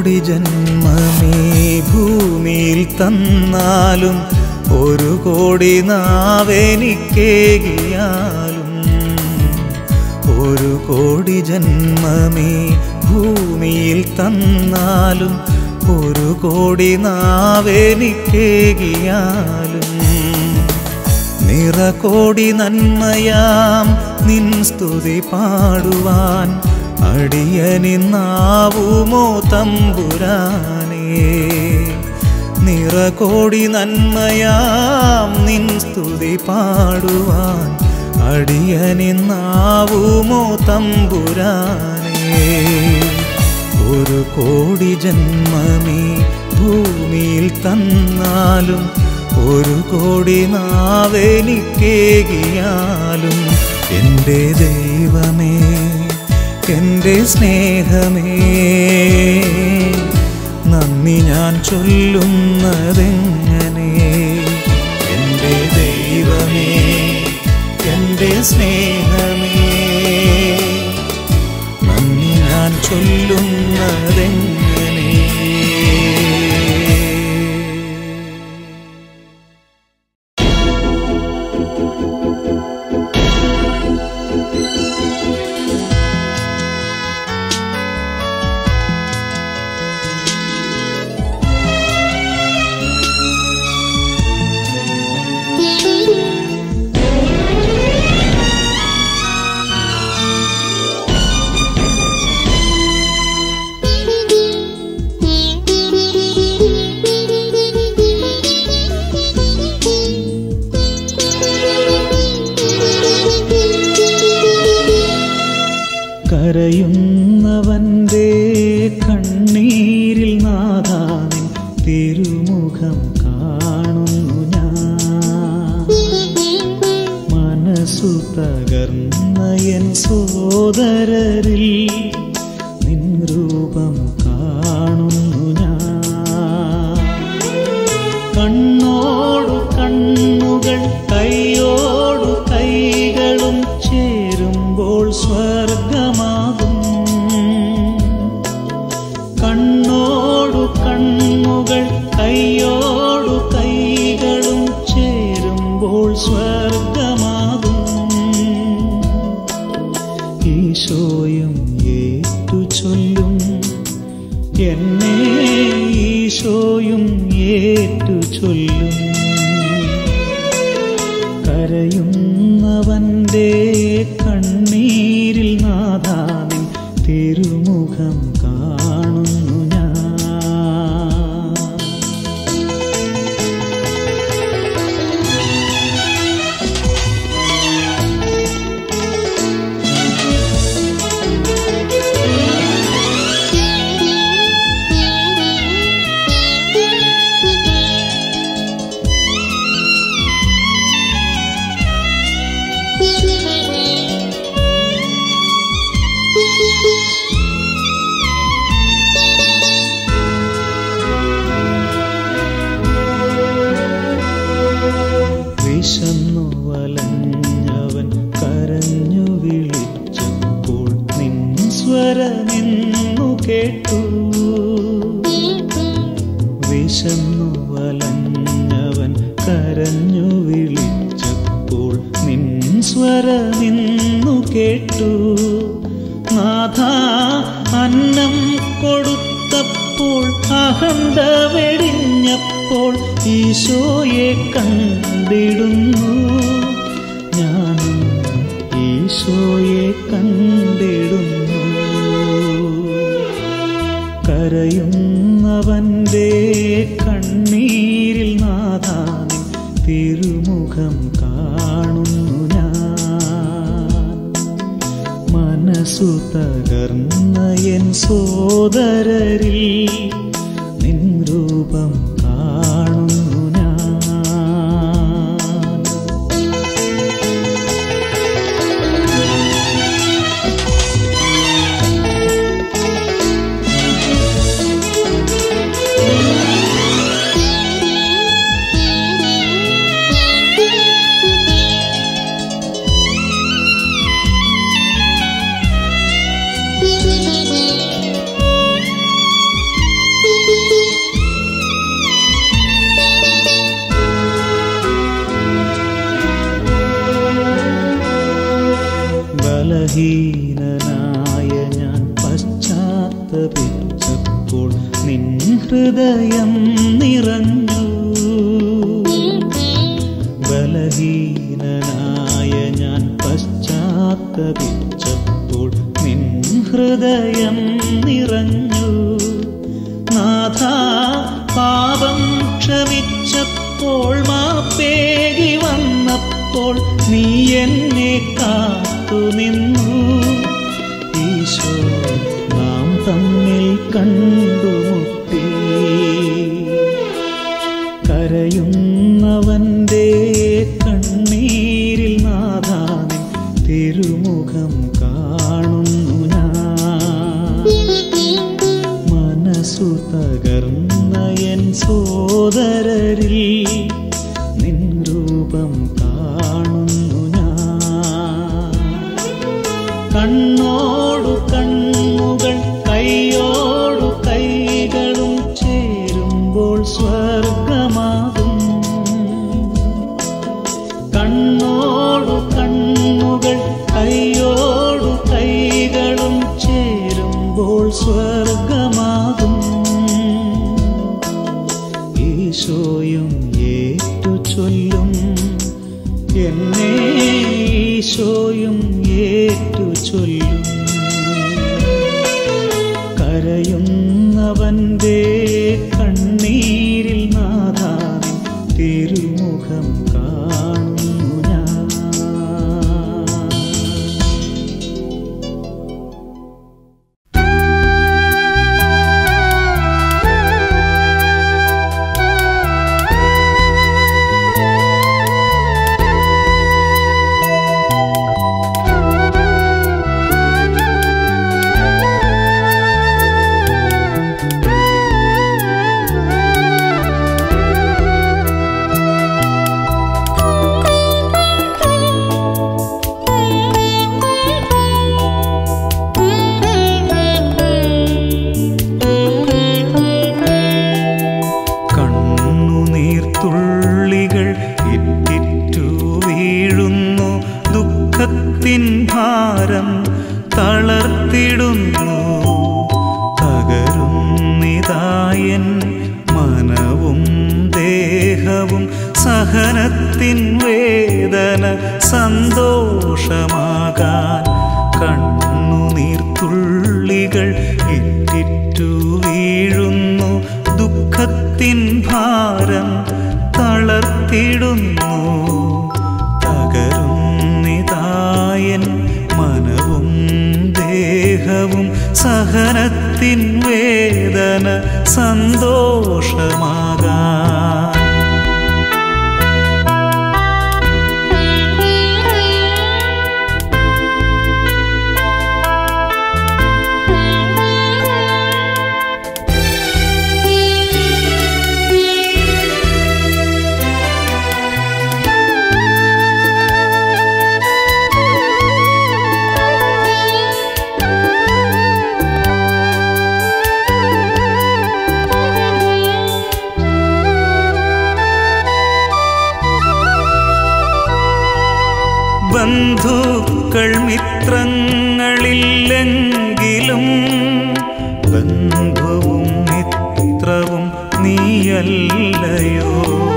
കോടി ജന്മമേ ഭൂമിയിൽ തന്നാലും ഒരു കോടി നാവെനിക്കേകിയാലും ഒരു കോടി ജന്മമേ ഭൂമിയിൽ തന്നാലും ഒരു കോടി നാവെനിക്കേകിയാലും നിറകോടി നന്മയാം നിൻ സ്തുതി പാടുവാൻ അടിയനിന്നാവുമോ തമ്പുരാനേ നിറകോടി നന്മയാം നിൻ സ്തുതി പാടുവാൻ അടിയനിന്നാവുമോ തമ്പുരാനേ ഒരു കോടി ജന്മമേ ഭൂമിയിൽ തന്നാലും ഒരു കോടി നാവെനിക്കേകിയാലും എൻ്റെ ദൈവമേ എൻ്റെ സ്നേഹമേ നന്ദി ഞാൻ ചൊല്ലുന്നതെങ്ങനെ എൻ്റെ ദൈവമേ എൻ്റെ സ്നേഹമേ നന്ദി ഞാൻ ചൊല്ലുന്നതെങ്ങനെ കരയുന്നവന്റെ കണ്ണീരിൽ നാദാനിൻ തിരുമുഖം കാണുന്നു ഞാൻ മനസ്സു തകർന്ന എൻ സോദരരിൽ നിൻ രൂപം കാണുന്നു ഞാൻ കണ്ണോടു കണ്ണുകൾ കൈയോടു കൈകളും ചേരുമ്പോൾ സ്വർഗമാകും കണ്ണോടു കണ്ണുകൾ കൈയോടു കൈകളും ചേരുമ്പോൾ സ്വർഗമാകും ഈശോയും ഏറ്റു ചൊല്ലും എന്നെ ഈശോയും ഏറ്റു ചൊല്ലും കരയുന്നവന്റെ കണ്ണീരിൽ നാദാനിൻ തിരുമുഖം കാണുന്നു ഞാൻ വിശന്നു വലഞ്ഞവൻ കരഞ്ഞു വിളിച്ചപ്പോൾ നിൻ സ്വരമെന്നു കേട്ടു വിശന്നു വലഞ്ഞവൻ കരഞ്ഞു വിളിച്ചപ്പോൾ നിൻ സ്വരമെന്നു കേട്ടു നാഥ അന്നം കൊടുത്തപ്പോൾ അഹന്ത വെടിഞ്ഞപ്പോൾ ഈശോയെ കണ്ടിടുന്നു ഞാനും ഈശോയെ കണ്ടിടുന്നു കരയുന്നവന്റെ കണ്ണീരിൽ നാദാനിൻ തിരുമുഖം കാണുന്നു ഞാൻ മനസ്സു തകർന്ന എൻ സോദരരിൽ നിൻ രൂപം കാണുന്നു ഞാൻ Thank you. ഹൃദയം നിറഞ്ഞു ബലഹീനനായ ഞാൻ പശ്ചാത്തപിച്ചപ്പോൾ നിൻ ഹൃദയം നിറഞ്ഞു നാഥ പാപം ക്ഷമിച്ചപ്പോൾ മാപ്പേകി വന്നപ്പോൾ നീ എന്നെ കാത്തു നിന്നു ഈശോ നാം തമ്മിൽ കണ്ടുമുട്ടി കരയുന്നവന്റെ കണ്ണീരിൽ നാഥാനിൻ തിരുമുഖം കാണുന്നു ഞാൻ മനസ്സു തകർന്ന എൻ സോദരരിൽ നിൻ രൂപം കാണുന്നു ഞാൻ കണ്ണോടു കണ്ണുകൾ കൈയോടു കൈകളും ചേരുമ്പോൾ സ്വർഗമാകും കണ്ണോടു കണ്ണുകൾ കൈയോടു കൈകളും ചേരുമ്പോൾ സ്വർഗമാകും ഈശോയും ഏറ്റു ചൊല്ലും എന്നെ ഈശോയും ഏറ്റു ചൊല്ലും കരയുന്നവന്റെ കണ്ണീരിൽ നാഥാവിൻ തിരുമുഖം കാണുന്നു ഞാൻ കണ്ണുനീർത്തുള്ളികൾ ഇറ്റിറ്റു വീഴുന്നു ദുഃഖത്തിൻ ഭാരം തളർത്തിടുന്നു തകരുന്നിതായൻ മനവും ദേഹവും സഹനത്തിൻ വേദന സന്തോഷമാകാൻ കണ്ണുനീർത്തുള്ളികൾ ഇറ്റിറ്റു വീഴുന്നു ദുഃഖത്തിൻ ഭാരം തളർത്തിടുന്നു തകരുന്നിതായൻ മനവും ദേഹവും സഹനത്തിൻ വേദന സന്തോഷമാകാൻ ബന്ധുക്കൾ മിത്രങ്ങളില്ലെങ്കിലും ബന്ധുവും മിത്രവും നീയല്ലയോ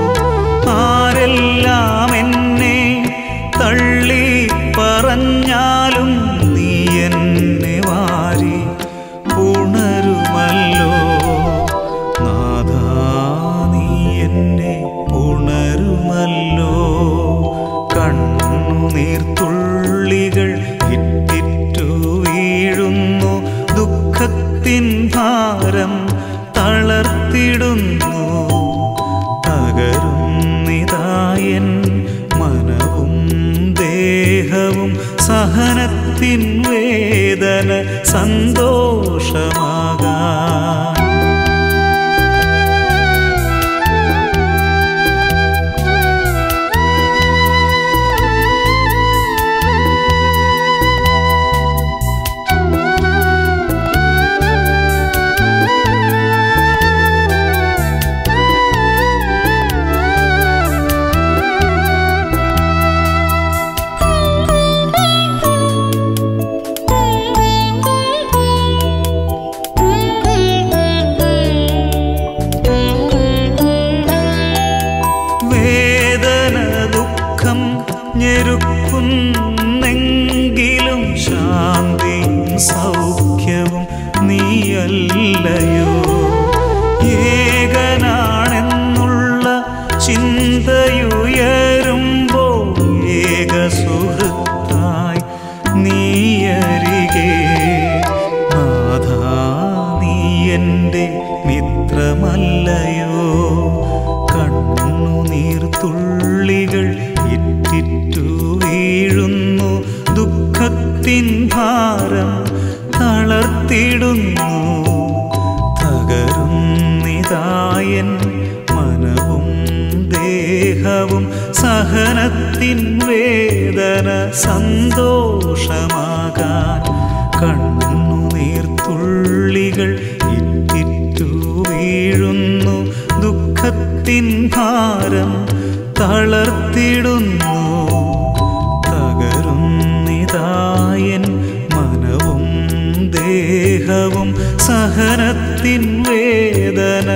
ആരെല്ലാം എന്നെ തള്ളി പറഞ്ഞാലും നീ എന്നെ വാരി ഉണരുമല്ലോ നാഥാ നീ എന്നെ ഉണരുമല്ലോ കണ്ണുനീർത്തുള്ളികൾ ഇറ്റിറ്റു വീഴുന്നു ദുഃഖത്തിൻ ഭാരം തളർത്തിടുന്നു തകരുന്നിതായൻ മനവും ദേഹവും സഹനത്തിൻ വേദന സന്തോഷമാകാൻ Thank you. മിത്രമല്ലയോ കണ്ണുനീർ തുള്ളികൾ ഇറ്റിറ്റു വീഴുന്നു ദുഃഖത്തിൻ ഭാരം തളർത്തിടുന്നു തകരുന്നിതായൻ മനവും ദേഹവും സഹനത്തിൻ വേദന സന്തോഷമാകാൻ കണ്ണുനീർ തുള്ളികൾ ഇറ്റിറ്റു വീഴുന്നു ദുഃഖത്തിൻ ഭാരം തളർത്തിടുന്നു തകരുന്നിതായൻ മനവും ദേഹവും സഹനത്തിൻ വേദന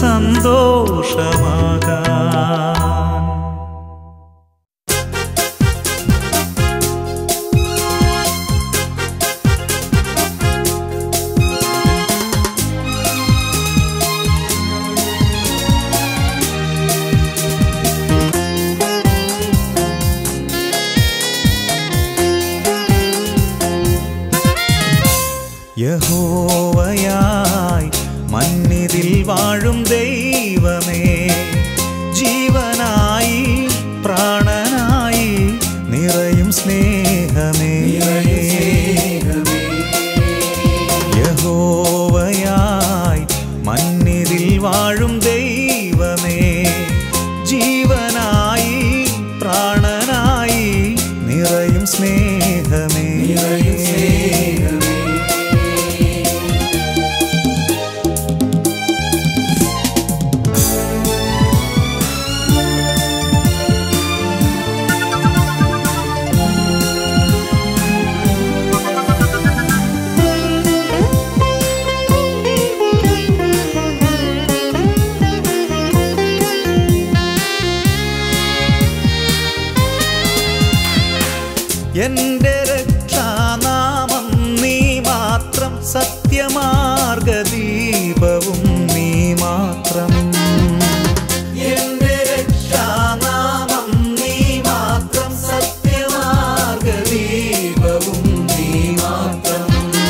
സന്തോഷമാകാൻ യഹോവയായി മന്നിതിൽ വാഴും ദൈവമേ ജീവനായി പ്രാണനായി നിറയും സ്നേഹമേ യഹോവയായി മന്നിതിൽ വാഴും ദൈവമേ ജീവനായി പ്രാണനായി നിറയും സ്നേഹമേ എന്റെ രക്ഷാനാമം നീ മാത്രം സത്യമാർഗദീപവും നീ മാത്രം എന്റെ രക്ഷാനാമം നീ മാത്രം സത്യമാർഗദീപവും നീ മാത്രം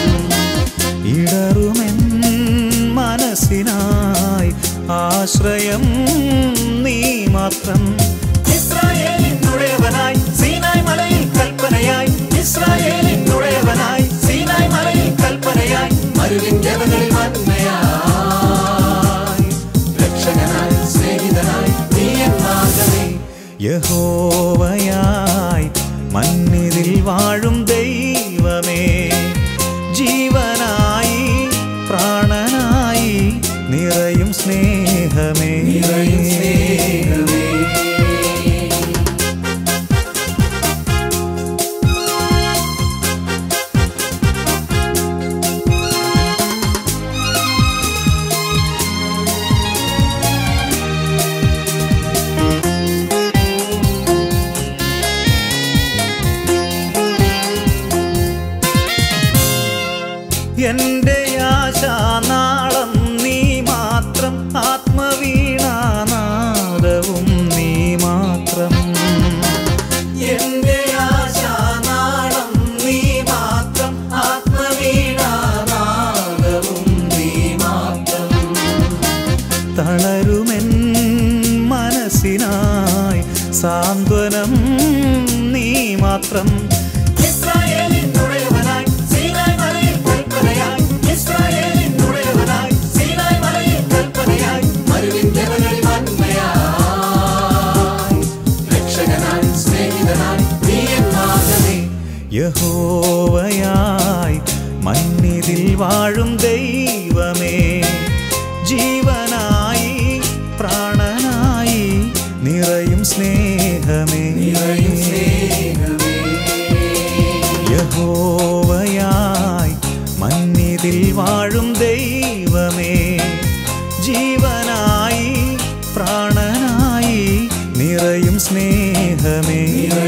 ഇടറുമെൻ മനസ്സിനായി ആശ്രയം നീ മാത്രം ഇസ്രായേലിനുടയവനായി സീനായ് മലയിൽ കൽപ്പനയായി ഇസ്രായേലിനുടയവനായി സീനായ് മലയിൽ കൽപ്പനയായി മരുവിൻ ജനങ്ങളിൽ വന്മയായി രക്ഷകനായി സ്നേഹിതനായി നീ എന്നാകണേ യഹോവയായി മന്നിതിൽ വാഴും ദൈവമേ ജീവനായി പ്രാണനായി നിറയും സ്നേഹമേ നിറയും സ്നേഹമേ എന്റെ ആശാനാളം നീ മാത്രം ആത്മവീണാനാദവും നീ മാത്രം എന്റെ ആശാനാളം നീ മാത്രം ആത്മവീണാനാദവും നീ മാത്രം തളരുമെൻ മനസ്സിനായി സാന്ത്വനം നീ മാത്രം ഇസ്രായേലിനുടയവനായി സീനായ് മലയിൽ കൽപ്പനയായി ഇസ്രായേലിനുടയവനായി സീനായ് മലയിൽ കൽപ്പനയായി മരുവിൻ ജനങ്ങളിൽ വന്മയായി രക്ഷകനായി സ്നേഹിതനായി നീ എന്നാകണേ യഹോവയായി മന്നിതിൽ വാഴും ദൈവമേ ജീവനായി പ്രാണനായി നിറയും സ്നേഹമേ നിറയും സ്നേഹമേ യഹോവയായി മന്നിതിൽ വാഴും ദൈവമേ ജീവനായി പ്രാണനായി നിറയും സ്നേഹമേ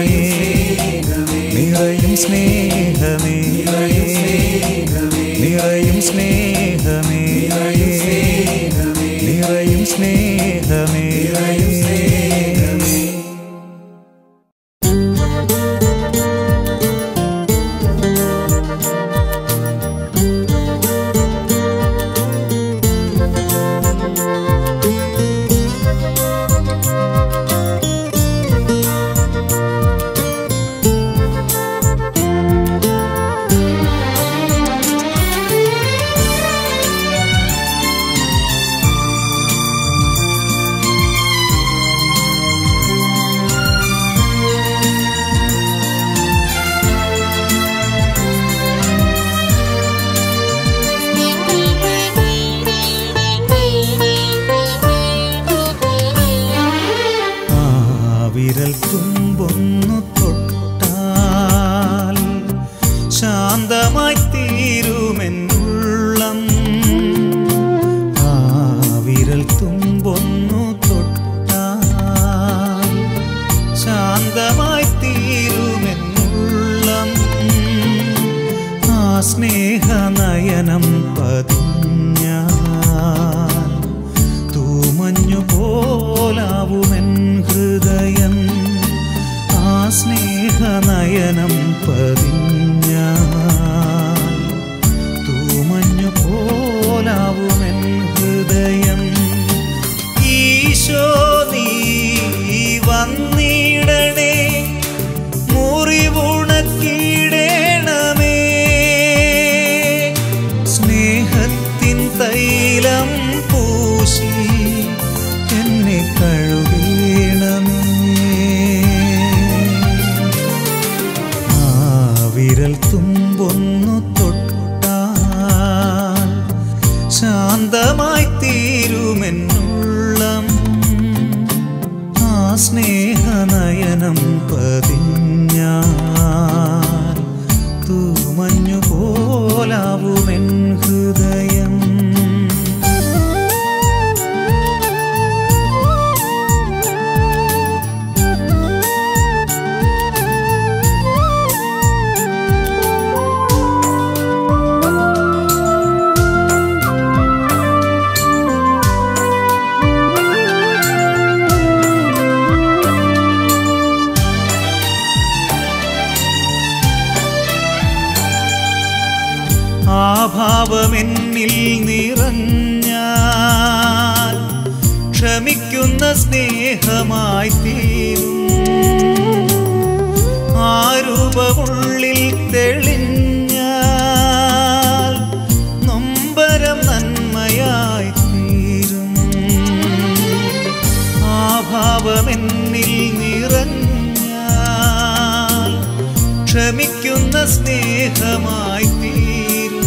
നിറയും സ്നേഹമേ നിറയും സ്നേഹമേ നിറയും സ്നേഹമേ യേശുവേ തീരുമെന്നുള്ളം ആ സ്നേഹനയനം പതിഞ്ഞാൽ തൂമഞ്ഞു പോലാവുമെൻ ഹൃദയം ആ ഭാവമെന്നിൽ നിറഞ്ഞാൽ ക്ഷമിക്കുന്ന സ്നേഹമായി തീരും ആ രൂപമുള്ളിൽ തെളിഞ്ഞാൽ നൊമ്പരം നന്മയായി തീരും ആ ഭാവമെന്നിൽ നിറഞ്ഞാൽ ക്ഷമിക്കുന്ന സ്നേഹമായി തീരും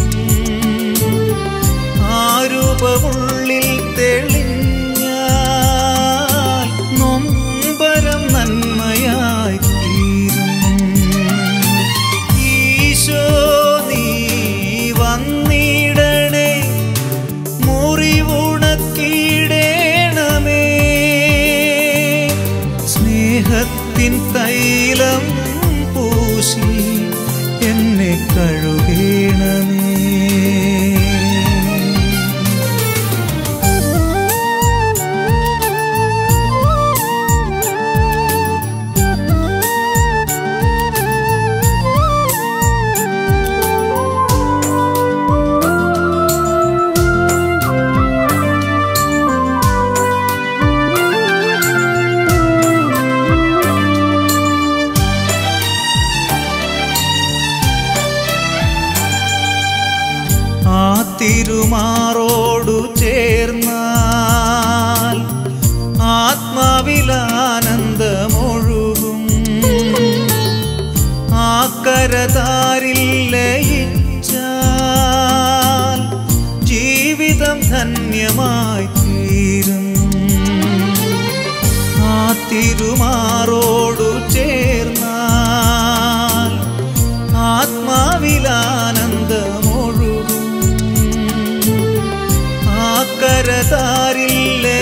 ആ രൂപമുള്ളിൽ തെളിഞ്ഞാൽ നൊമ്പരം നന്മയായി തീരും ഈശോ നീ വന്നിടണേ മുറിവുണക്കിടേണമേ സ്നേഹത്തിൻ തൈലം പൂശി എന്നെ കഴുകേണമേ ആ തിരുമാറോടു ചേർന്നാൽ ആത്മാവിലാനന്ദമൊഴുകും ആ കരതാരിൽ ലയിച്ചാൽ ജീവിതം ധന്യമായി തീരും ആ തിരുമാറോടു ചേർന്നാൽ ആത്മാവിലാനന്ദമൊഴുകും ആ കരതാരിൽ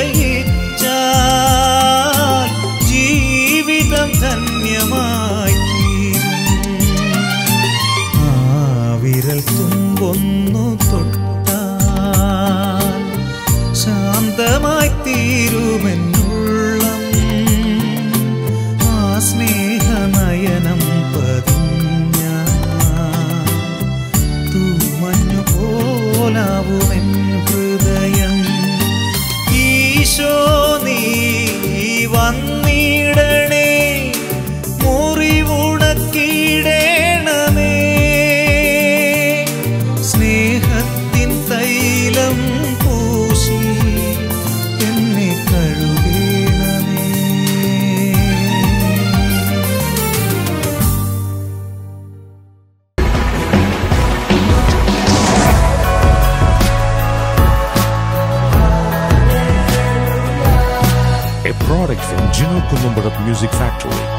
ലയിച്ചാൽ ജീവിതം ധന്യമായി തീരും ആ വിരൽ തുമ്പൊന്നു തൊട്ടാൽ ശാന്തമായി തീരുമെന്നുള്ളം ആ സ്നേഹനയനം പതിഞ്ഞ തൂമഞ്ഞു പോലാവുമെൻ ഹൃദയം ഈശോ നീ വന്നിടണേ മുറിവുണക്കിടേണമേ സ്നേഹത്തിൻ തൈലം പൂശി എന്നെ കഴുകേണമേ a product from Gino Columbarat Music Factory.